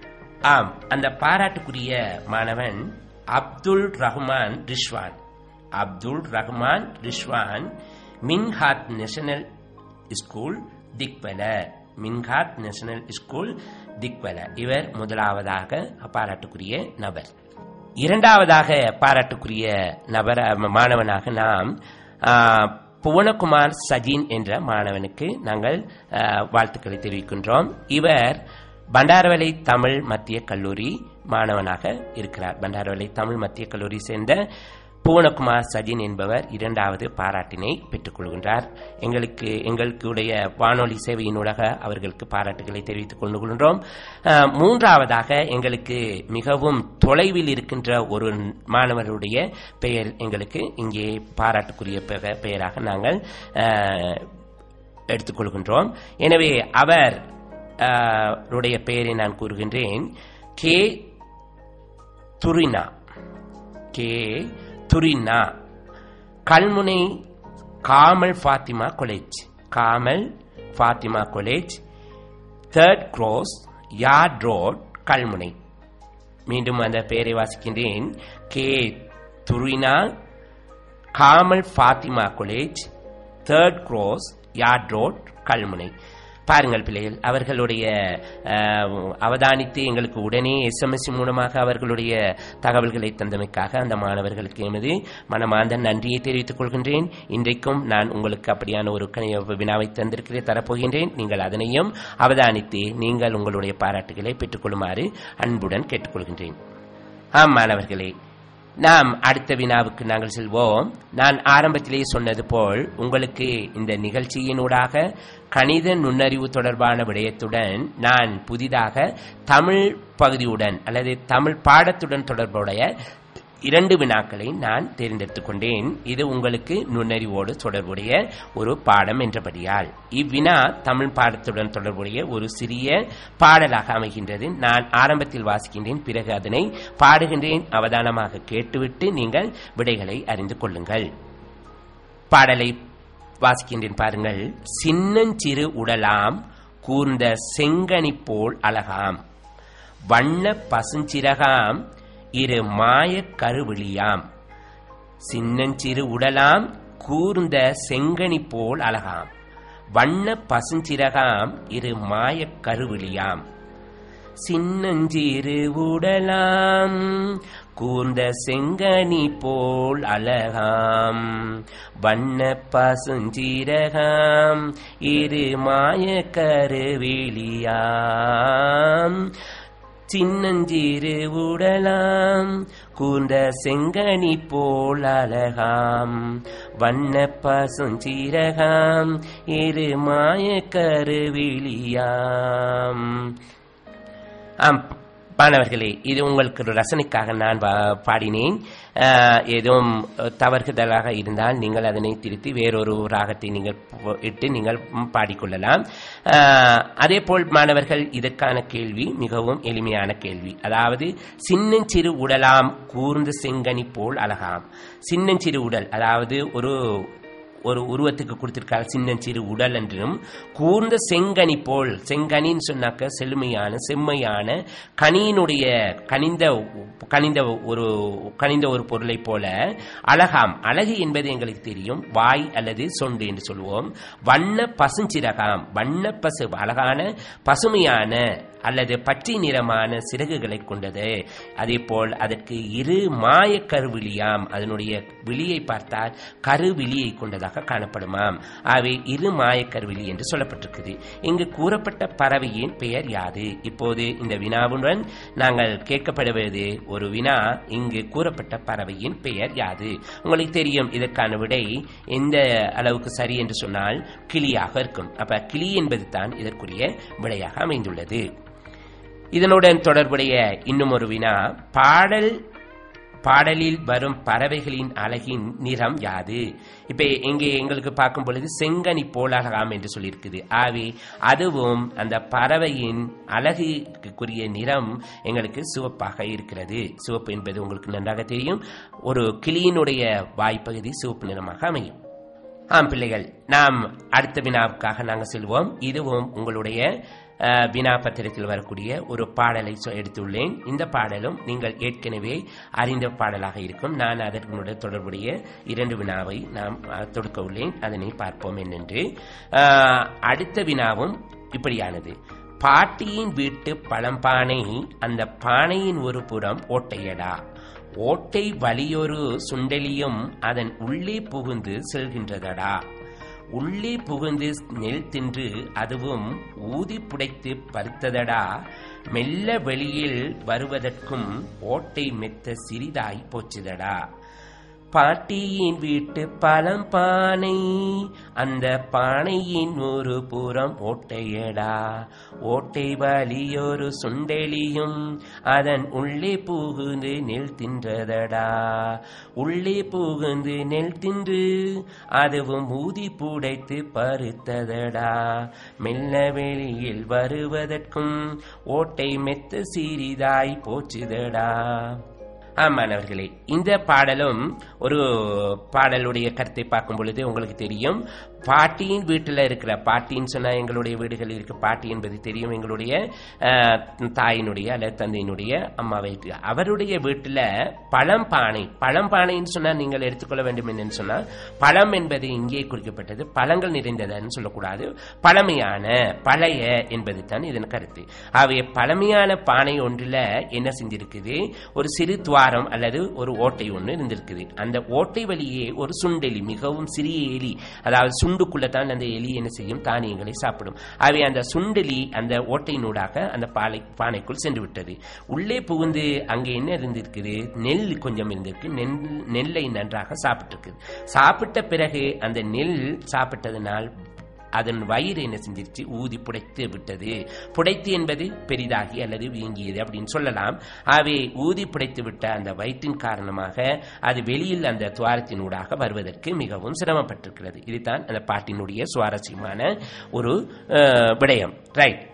ஆம் அந்த பாராட்டுக்குரிய மாணவன் Abdul Rahman Rishwan Abdul Rahman Rishwan Minhath national school Dikwella Minhath national school Dikwella இவர் முதலாவதாக பாராட்டுக்குரிய நபர் இரண்டாவதாக பாராட்டுக்குரிய நபர் மாணவனாக நாம் ஆ, புவனகுமார் சஜின் என்ற மாணவனுக்கு நாங்கள் ஆ, வாழ்த்துக்களை தெரிவிக்கின்றோம் இவர் பண்டாரவளை தமிழ் மத்திய கல்லூரி மாணவனாக இருக்கிறார் பண்டாரவளை தமிழ் மத்திய கல்லூரி சேர்ந்த புவனகுமார் சஜின் என்பவர் இரண்டாவது பாராட்டினை பெற்றுக் கொள்கின்றார் எங்களுக்கு எங்களுடைய வானொலி சேவையினூடாக அவர்களுக்கு பாராட்டுகளை தெரிவித்துக் கொண்டு கொள்கின்றோம் அஹ், மூன்றாவதாக எங்களுக்கு மிகவும் தொலைவில் இருக்கின்ற ஒரு மாணவருடைய பெயர் எங்களுக்கு இங்கே பாராட்டுக்குரிய பெ- பெயராக நாங்கள் அஹ், எடுத்துக்கொள்கின்றோம் எனவே அவர் அஹ், உடைய பெயரை நான் கூறுகின்றேன் K Thurina K Thurina Kalmunai Kamal Fathima college Kamal Fathima college third cross yard road Kalmunai மீண்டும் அந்த பெயரை வாசிக்கின்றேன் K Thurina Kamal Fathima college third cross yard road Kalmunai பாருங்கள் பிள்ளைகள் அவர்களுடைய அஹ், அவதானித்து எங்களுக்கு உடனே எஸ்எம்எஸ் மூலமாக அவர்களுடைய தகவல்களை தந்தமைக்காக அந்த மாணவர்களுக்கு எமது மனமார்ந்த நன்றியை தெரிவித்துக் கொள்கின்றேன் இன்றைக்கும் நான் உங்களுக்கு அப்படியான ஒரு கணி- வினாவை தந்திருக்கிறேன் தரப்போகின்றேன் நீங்கள் அதனையும் அவதானித்து நீங்கள் உங்களுடைய பாராட்டுகளை பெற்றுக்கொள்ளுமாறு அன்புடன் கேட்டுக்கொள்கின்றேன் ஆம் மாணவர்களே நாம் அடுத்த வினாவுக்கு நாங்கள் செல்வோம் நான் ஆரம்பத்திலேயே சொன்னது போல் உங்களுக்கு இந்த நிகழ்ச்சியினூடாக கணித நுண்ணறிவு தொடர்பான விடயத்துடன் நான் புதிதாக தமிழ் பகுதியுடன் அல்லது தமிழ் பாடத்துடன் தொடர்புடைய இரண்டு வினாக்களை நான் தேர்ந்தெடுத்துக் கொண்டேன் இது உங்களுக்கு நுண்ணறிவோடு தொடர்புடைய ஒரு பாடம் என்றபடியால் இவ்வினா தமிழ் பாடத்துடன் தொடர்புடைய ஒரு சிறிய பாடலாக அமைகின்றது நான் ஆரம்பத்தில் வாசிக்கின்றேன் பிறகு அதனை பாடுகின்றேன் அவதானமாக கேட்டுவிட்டு நீங்கள் விடைகளை அறிந்து கொள்ளுங்கள் பாடலை வாசிக்கின்றேன் பாருங்கள் சின்னஞ்சிறு உடலாம் கூர்ந்த செங்கனி போல் அழகாம் வண்ண பசுஞ்சிறகாம் இரு மாயக் கருவிழியாம் சின்னஞ்சிறு உடலாம் கூர்ந்த செங்கனி போல் அழகாம் வண்ண பசுஞ்சிறகாம் இரு மாயக் கருவிழியாம் சின்னஞ்சிறு உடலாம் கூர்ந்த செங்கனி போல் அழகாம் வண்ண பசுஞ்சீரகாம் இரு மாய கருவிழியாம் சின்னஞ்சிறு உடலாம் கூர்ந்த செங்கனி போல் அழகாம் வண்ண பசுஞ்சீரகாம் இரு மாய கருவிழியாம் ஆம் மாணவர்களே இது உங்களுக்கு ஒரு ரசனைக்காக நான் பா- பாடினேன் ஆஹ், எதுவும் தவறுதலாக இருந்தால் நீங்கள் அதனை திருத்தி வேறொரு ராகத்தை நீங்கள் பு- இட்டு நீங்கள் ம், பாடிக்கொள்ளலாம் ஆஹ், அதே போல் மாணவர்கள் இதற்கான கேள்வி மிகவும் எளிமையான கேள்வி அதாவது சின்னஞ்சிறு உடலாம் கூர்ந்த செங்கனி போல் அழகாம் சின்னஞ்சிறு உடல் அதாவது ஒரு ஒரு உருவத்துக்கு கொடுத்திருக்காங்க சின்னஞ்சிறு உடல் என்றும் கூர்ந்த செங்கனி போல் செங்கனின்னு சொன்னாக்க செழுமையான செம்மையான கனியினுடைய கனிந்த கனிந்த ஒரு கனிந்த ஒரு பொருளை போல அழகாம் அழகு என்பது எங்களுக்கு தெரியும் வாய் அல்லது சொண்டு என்று சொல்லுவோம் வண்ண பசுஞ்சிறகாம் வண்ண பசு அழகான பசுமையான அல்லது பச்சை நிறமான சிறகுகளை கொண்டது அதே போல் அதற்கு இரு மாய கருவிழியாம் அதனுடைய விழியை பார்த்தால் கருவிழியை கொண்டதாக காணப்படுமாம் ஆகவே இரு மாய கருவிழி என்று சொல்லப்பட்டிருக்குது இங்கு கூறப்பட்ட பறவையின் பெயர் யாது இப்போது இந்த வினாவுடன் நாங்கள் கேட்கப்படுவது ஒரு வினா இங்கு கூறப்பட்ட பறவையின் பெயர் யாது உங்களுக்கு தெரியும் இதற்கான விடை எந்த அளவுக்கு சரி என்று சொன்னால் கிளியாக இருக்கும் அப்ப கிளி என்பது தான் இதற்குரிய விடையாக அமைந்துள்ளது இதனுடன் தொடர்புடைய இன்னும் ஒரு வினா பாடல் பாடலில் வரும் பறவைகளின் அழகின் நிறம் யாது இப்ப இங்கே எங்களுக்கு பார்க்கும் பொழுது செங்கனி போலகாம் என்று சொல்லியிருக்குது ஆகவே அதுவும் அந்த பறவையின் அழகுக்குரிய நிறம் எங்களுக்கு சிவப்பாக இருக்கிறது சிவப்பு என்பது உங்களுக்கு நன்றாக தெரியும் ஒரு கிளியினுடைய வாய்ப்பகுதி சிவப்பு நிறமாக அமையும் ஆம் பிள்ளைகள் நாம் அடுத்த வினாவுக்காக நாங்கள் செல்வோம் இதுவும் உங்களுடைய அஹ், வினா பத்திரத்தில் வரக்கூடிய ஒரு பாடலை சொ- எடுத்துள்ளேன் இந்த பாடலும் நீங்கள் ஏற்கனவே அறிந்த பாடலாக இருக்கும் நான் அதற்கு தொடர்புடைய இரண்டு வினாவை நாம் அஹ், தொடுக்க உள்ளேன் அதனை பார்ப்போம் என்னென்று அஹ், அடுத்த வினாவும் இப்படியானது பாட்டியின் வீட்டு பழம்பானை அந்த பானையின் ஒரு புறம் ஓட்டையடா ஓட்டை வலியொரு சுண்டலியும் அதன் உள்ளே புகுந்து செல்கின்றதடா உள்ளே புகுந்து நெல் தின்று அதுவும் ஊதி புடைத்து பருத்ததடா மெல்ல வெளியில் வருவதற்கும் ஓட்டை மெத்த சிறிதாய் போச்சுதடா பாட்டியின் வீட்டு பழம் பானை அந்த பானையின் ஒரு புறம் ஓட்டையடா ஓட்டை வலியொரு சுண்டெலியும் அதன் உள்ளே புகுந்து நெல் தின்றதடா உள்ளே புகுந்து நெல் தின்று அதுவும் ஊதி புடைத்து பருத்ததடா மெல்ல வெளியில் வருவதற்கும் ஓட்டை மெத்த சிறிதாய் போச்சுதடா ஆமானவர்களே இந்த பாடலும் ஒரு பாடலுடைய கருத்தை பார்க்கும் பொழுது உங்களுக்கு தெரியும் பாட்டியின் வீட்டில் இருக்கிற பாட்டின்னு சொன்னா எங்களுடைய வீடுகளில் இருக்க பாட்டி என்பது தெரியும் எங்களுடைய அஹ், தாயினுடைய அல்லது தந்தையினுடைய அம்மா வீட்டு அவருடைய வீட்டில் பழம் பானை பழம் பானைன்னு சொன்னா நீங்கள் எடுத்துக்கொள்ள வேண்டும் என்னன்னு சொன்னா பழம் என்பது இங்கே குறிக்கப்பட்டது பழங்கள் நிறைந்ததுன்னு சொல்லக்கூடாது பழமையான பழைய என்பது தான் இதன் கருத்து ஆகவே பழமையான பானை ஒன்றில் என்ன செஞ்சிருக்குது ஒரு சிறு துவாரம் அல்லது ஒரு ஓட்டை ஒன்று இருந்திருக்குது அந்த ஓட்டை வழியே ஒரு சுண்டெலி மிகவும் சிறிய எலி அதாவது சுண்டுக்குள்ள தான் அந்த எலி என்ன செய்யும் தானியங்களை சாப்பிடும் ஆகவே அந்த சுண்டெலி அந்த ஓட்டையினூடாக அந்த பாலை பானைக்குள் சென்று விட்டது உள்ளே புகுந்து அங்கே என்ன இருந்திருக்குது நெல் கொஞ்சம் இருந்திருக்கு நெல் நெல்லை நன்றாக சாப்பிட்டிருக்குது சாப்பிட்ட பிறகு அந்த நெல் சாப்பிட்டதனால் அதன் வயிறு என்ன செஞ்சிருச்சு ஊதி புடைத்து விட்டது புடைத்து என்பது பெரிதாகி அல்லது வீங்கியது அப்படின்னு சொல்லலாம் ஆகவே ஊதி புடைத்து விட்ட அந்த வயிற்றின் காரணமாக அது வெளியில் அந்த துவாரத்தினூடாக வருவதற்கு மிகவும் சிரமப்பட்டிருக்கிறது இதுதான் அந்த பாட்டினுடைய சுவாரஸ்யமான ஒரு அஹ், விடயம் ரைட்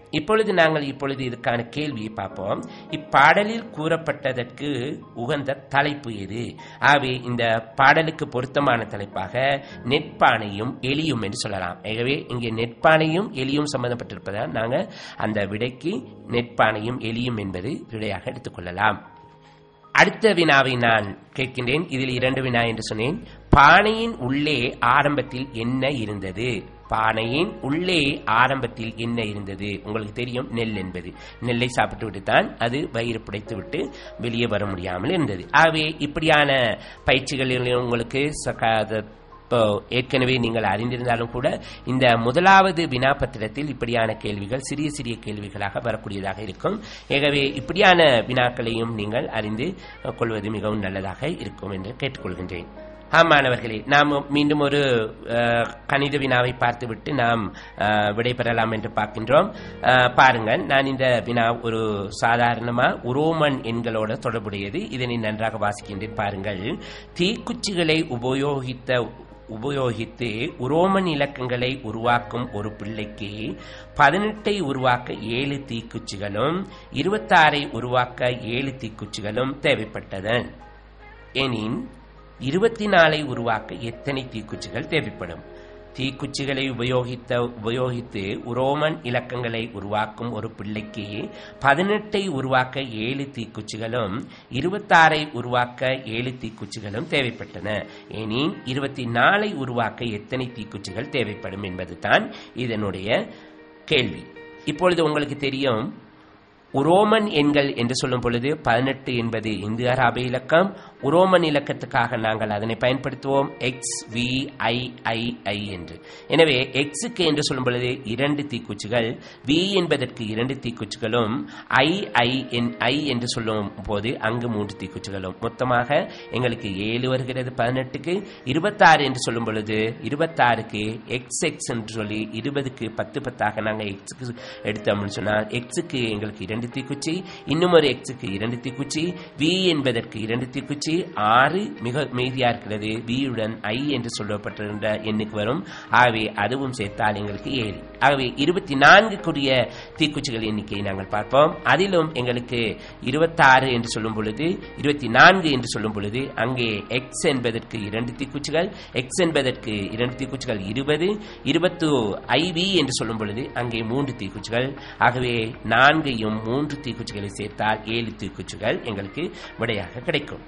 இப்பொழுது நாங்கள் இப்பொழுது இதுக்கான கேள்வியை பார்ப்போம் இப்பாடலில் கூறப்பட்டதற்கு உகந்த தலைப்பு எது ஆகவே இந்த பாடலுக்கு பொருத்தமான தலைப்பாக நெற்பானையும் எலியும் என்று சொல்லலாம் ஆகவே இங்கே நெற்பானையும் எலியும் சம்பந்தப்பட்டிருப்பதால் நாங்கள் அந்த விடைக்கு நெற்பானையும் எலியும் என்பது விடையாக எடுத்துக்கொள்ளலாம் அடுத்த வினாவை நான் கேட்கின்றேன் இதில் இரண்டு வினா என்று சொன்னேன் பானையின் உள்ளே ஆரம்பத்தில் என்ன இருந்தது பானையின் உள்ளே ஆரம்பத்தில் என்ன இருந்தது உங்களுக்கு தெரியும் நெல் என்பது நெல்லை சாப்பிட்டு விட்டு தான் அது வயிறு புடைத்து விட்டு வெளியே வர முடியாமல் இருந்தது ஆகவே இப்படியான பயிற்சிகளில் உங்களுக்கு சக- அது இப்போ ஏற்கனவே நீங்கள் அறிந்திருந்தாலும் கூட இந்த முதலாவது வினாபத்திரத்தில் இப்படியான கேள்விகள் சிறிய சிறிய கேள்விகளாக வரக்கூடியதாக இருக்கும் ஆகவே இப்படியான வினாக்களையும் நீங்கள் அறிந்து கொள்வது மிகவும் நல்லதாக இருக்கும் என்று கேட்டுக்கொள்கின்றேன் ஆம் மாணவர்களே நாம் மீண்டும் ஒரு அஹ், கணித வினாவை பார்த்துவிட்டு நாம் அஹ், விடைபெறலாம் என்று பார்க்கின்றோம் அஹ், பாருங்கள் நான் இந்த வினா ஒரு சாதாரணமா உரோமன் எண்களோட தொடர்புடையது இதனை நன்றாக வாசிக்கின்றேன் பாருங்கள் தீக்குச்சிகளை உபயோகித்த உபயோகித்து உரோமன் இலக்கங்களை உருவாக்கும் ஒரு பிள்ளைக்கு பதினெட்டை உருவாக்க ஏழு தீக்குச்சிகளும் இருபத்தாறை உருவாக்க ஏழு தீக்குச்சிகளும் தேவைப்பட்டது எனின் இருபத்தி நாலை உருவாக்க எத்தனை தீக்குச்சிகள் தேவைப்படும் தீக்குச்சிகளை உபயோகித்த உபயோகித்து உரோமன் இலக்கங்களை உருவாக்கும் ஒரு பிள்ளைக்கு பதினெட்டை உருவாக்க ஏழு தீக்குச்சிகளும் இருபத்தாறை உருவாக்க ஏழு தீக்குச்சிகளும் தேவைப்பட்டன எனின் இருபத்தி நாலை உருவாக்க எத்தனை தீக்குச்சிகள் தேவைப்படும் என்பதுதான் இதனுடைய கேள்வி இப்பொழுது உங்களுக்கு தெரியும் உரோமன் எண்கள் என்று சொல்லும் பொழுது பதினெட்டு என்பது இந்து அராபிய இலக்கம் உரோமன் இலக்கத்துக்காக நாங்கள் அதனை பயன்படுத்துவோம் எக்ஸ் வி ஐ ஐ ஐ என்று எனவே எக்ஸுக்கு என்று சொல்லும் பொழுது இரண்டு தீக்குச்சிகள் வி என்பதற்கு இரண்டு தீக்குச்சிகளும் ஐ ஐ என் ஐ என்று சொல்லும் போது அங்கு மூன்று தீக்குச்சிகளும் மொத்தமாக எங்களுக்கு ஏழு வருகிறது பதினெட்டுக்கு இருபத்தாறு என்று சொல்லும் பொழுது இருபத்தாறுக்கு எக்ஸ் எக்ஸ் என்று சொல்லி இருபதுக்கு பத்து பத்தாக நாங்கள் எக்ஸுக்கு எடுத்தோம்னு சொன்னால் எக்ஸுக்கு எங்களுக்கு இரண்டு தீக்குச்சி இன்னும் ஒரு எக்ஸுக்கு இரண்டு தீக்குச்சி வி என்பதற்கு இரண்டு தீக்குச்சி ஆறு மிக மீதியா இருக்கிறது வியுடன் ஐ என்று சொல்லப்பட்டிருந்த எண்ணுக்கு வரும் ஆகவே அதுவும் சேர்த்தால் எங்களுக்கு ஏழு ஆகவே இருபத்தி நான்குக்குரிய தீக்குச்சிகள் எண்ணிக்கையை நாங்கள் பார்ப்போம் அதிலும் எங்களுக்கு இருபத்தாறு என்று சொல்லும் பொழுது இருபத்தி நான்கு என்று சொல்லும் பொழுது அங்கே எக்ஸ் என்பதற்கு இரண்டு தீக்குச்சிகள் எக்ஸ் என்பதற்கு இரண்டு தீக்குச்சிகள் இருபது இருபத்து ஐவி என்று சொல்லும் பொழுது அங்கே மூன்று தீக்குச்சிகள் ஆகவே நான்கையும் மூன்று தீக்குச்சிகளை சேர்த்தால் ஏழு தீக்குச்சிகள் எங்களுக்கு விடையாக கிடைக்கும்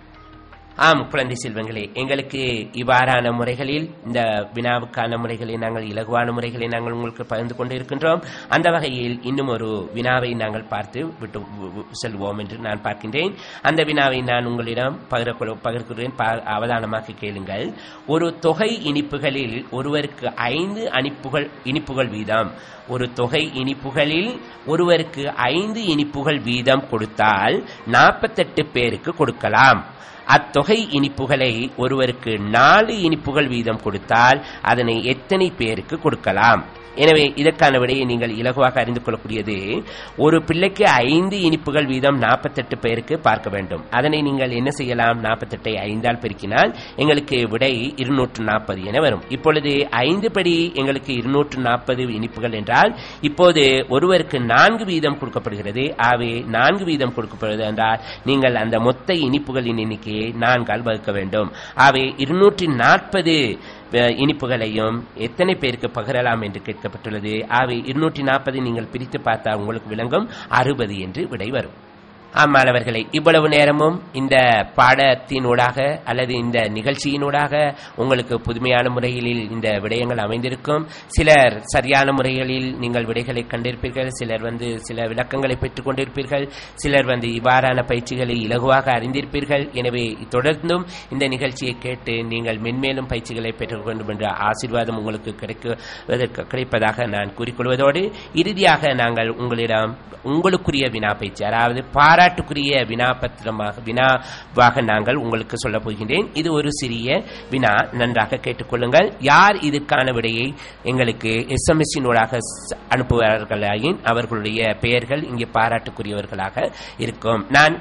ஆம் குழந்தை செல்வங்களே எங்களுக்கு இவ்வாறான முறைகளில் இந்த வினாவுக்கான முறைகளை நாங்கள் இலகுவான முறைகளை நாங்கள் உங்களுக்கு பகிர்ந்து கொண்டு இருக்கின்றோம் அந்த வகையில் இன்னும் ஒரு வினாவை நாங்கள் பார்த்து விட்டு வு- வு- செல்வோம் என்று நான் பார்க்கின்றேன் அந்த வினாவை நான் உங்களிடம் பகிர பகிர்கிறேன் பா- அவதானமாக கேளுங்கள் ஒரு தொகை இனிப்புகளில் ஒருவருக்கு ஐந்து அனிப்புகள் இனிப்புகள் வீதம் ஒரு தொகை இனிப்புகளில் ஒருவருக்கு ஐந்து இனிப்புகள் வீதம் கொடுத்தால் நாற்பத்தெட்டு பேருக்கு கொடுக்கலாம் அத்தொகை இனிப்புகளை ஒருவருக்கு நாலு இனிப்புகள் வீதம் கொடுத்தால் அதனை எத்தனை பேருக்கு கொடுக்கலாம் எனவே இதற்கான விடையை நீங்கள் இலகுவாக அறிந்து கொள்ளக்கூடியது ஒரு பிள்ளைக்கு ஐந்து இனிப்புகள் வீதம் நாற்பத்தெட்டு பேருக்கு பார்க்க வேண்டும் அதனை நீங்கள் என்ன செய்யலாம் நாற்பத்தெட்டை ஐந்தால் பெருக்கினால் எங்களுக்கு விடை இருநூற்று நாற்பது என வரும் இப்பொழுது ஐந்து படி எங்களுக்கு இருநூற்று நாற்பது இனிப்புகள் என்றால் இப்போது ஒருவருக்கு நான்கு வீதம் கொடுக்கப்படுகிறது ஆகவே நான்கு வீதம் கொடுக்கப்படுவது என்றால் நீங்கள் அந்த மொத்த இனிப்புகளின் எண்ணிக்கையை நான்கால் வகுக்க வேண்டும் ஆகவே இருநூற்றி நாற்பது இனிப்புகளையும் எத்தனை பேருக்கு பகிரலாம் என்று கேட்கப்பட்டுள்ளது ஆகவே இருநூற்றி நாற்பது நீங்கள் பிரித்து பார்த்தால் உங்களுக்கு விளங்கும் அறுபது என்று விடை வரும் ஆம் மாணவர்களே இவ்வளவு நேரமும் இந்த பாடத்தினூடாக அல்லது இந்த நிகழ்ச்சியினூடாக உங்களுக்கு புதுமையான முறையில் இந்த விடயங்கள் அமைந்திருக்கும் சிலர் சரியான முறைகளில் நீங்கள் விடைகளை கண்டிருப்பீர்கள் சிலர் வந்து சில விளக்கங்களை பெற்றுக் கொண்டிருப்பீர்கள் சிலர் வந்து இவ்வாறான பயிற்சிகளை இலகுவாக அறிந்திருப்பீர்கள் எனவே தொடர்ந்தும் இந்த நிகழ்ச்சியை கேட்டு நீங்கள் மென்மேலும் பயிற்சிகளை பெற்றுக் வேண்டும் என்ற ஆசீர்வாதம் உங்களுக்கு கிடைக்குவதற்கு கிடைப்பதாக நான் கூறிக்கொள்வதோடு இறுதியாக நாங்கள் உங்களிடம் உங்களுக்குரிய வினா பயிற்சி அதாவது பாராட்டுக்குரிய வினா பத்திரமாக வினாவாக நாங்கள் உங்களுக்கு சொல்ல போகின்றேன் இது ஒரு சிறிய வினா நன்றாக கேட்டுக்கொள்ளுங்கள் யார் இதற்கான விடையை எங்களுக்கு எஸ்எம்எஸ்ஸினூடாக அனுப்புவார்களாயின் அவர்களுடைய பெயர்கள் இங்கே பாராட்டுக்குரியவர்களாக இருக்கும் நான்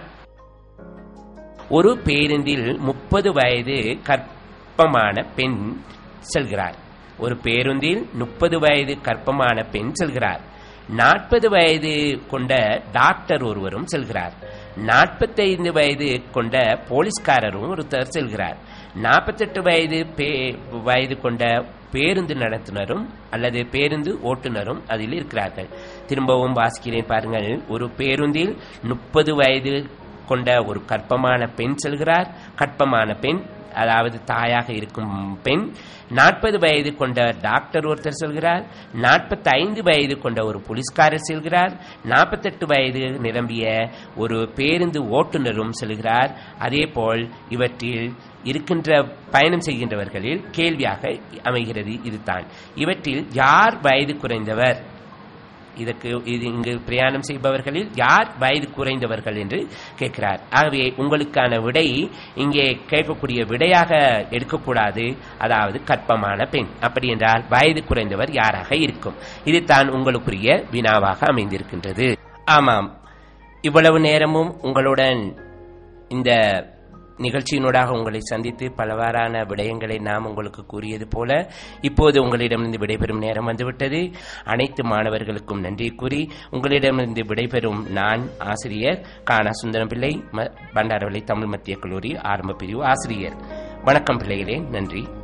ஒரு பேருந்தில் முப்பது வயது கற்பமான பெண் செல்கிறார் ஒரு பேருந்தில் முப்பது வயது கற்பமான பெண் செல்கிறார் நாற்பது வயது கொண்ட டாக்டர் ஒருவரும் செல்கிறார் நாற்பத்தைந்து வயது கொண்ட போலீஸ்காரரும் ஒருத்தர் செல்கிறார் நாற்பத்தெட்டு வயது பே- வயது கொண்ட பேருந்து நடத்துனரும் அல்லது பேருந்து ஓட்டுநரும் அதில் இருக்கிறார்கள் திரும்பவும் வாசிக்கிறேன் பாருங்கள் ஒரு பேருந்தில் முப்பது வயது கொண்ட ஒரு கற்பமான பெண் செல்கிறார் கற்பமான பெண் அதாவது தாயாக இருக்கும் பெண் நாற்பது வயது கொண்ட டாக்டர் ஒருத்தர் செல்கிறார் நாற்பத்தி ஐந்து வயது கொண்ட ஒரு போலீஸ்காரர் செல்கிறார் நாற்பத்தெட்டு வயது நிரம்பிய ஒரு பேருந்து ஓட்டுநரும் செல்கிறார் அதேபோல் இவற்றில் இருக்கின்ற பயணம் செய்கின்றவர்களில் கேள்வியாக அமைகிறது இதுதான் இவற்றில் யார் வயது குறைந்தவர் இதற்கு இது இங்கு பிரயாணம் செய்பவர்களில் யார் வயது குறைந்தவர்கள் என்று கேட்கிறார் ஆகவே உங்களுக்கான விடை இங்கே கேட்கக்கூடிய விடையாக எடுக்கக்கூடாது அதாவது கற்பமான பெண் அப்படி என்றால் வயது குறைந்தவர் யாராக இருக்கும் இதுதான் உங்களுக்குரிய வினாவாக அமைந்திருக்கின்றது ஆமாம் இவ்வளவு நேரமும் உங்களுடன் இந்த நிகழ்ச்சியினூடாக உங்களை சந்தித்து பலவாறான விடயங்களை நாம் உங்களுக்கு கூறியது போல இப்போது உங்களிடமிருந்து விடைபெறும் நேரம் வந்துவிட்டது அனைத்து மாணவர்களுக்கும் நன்றி கூறி உங்களிடமிருந்து விடைபெறும் நான் ஆசிரியர் கானா சுந்தரம் பிள்ளை ம- பண்டாரவளை தமிழ் மத்திய கல்லூரி ஆரம்ப பிரிவு ஆசிரியர் வணக்கம் பிள்ளைகளே நன்றி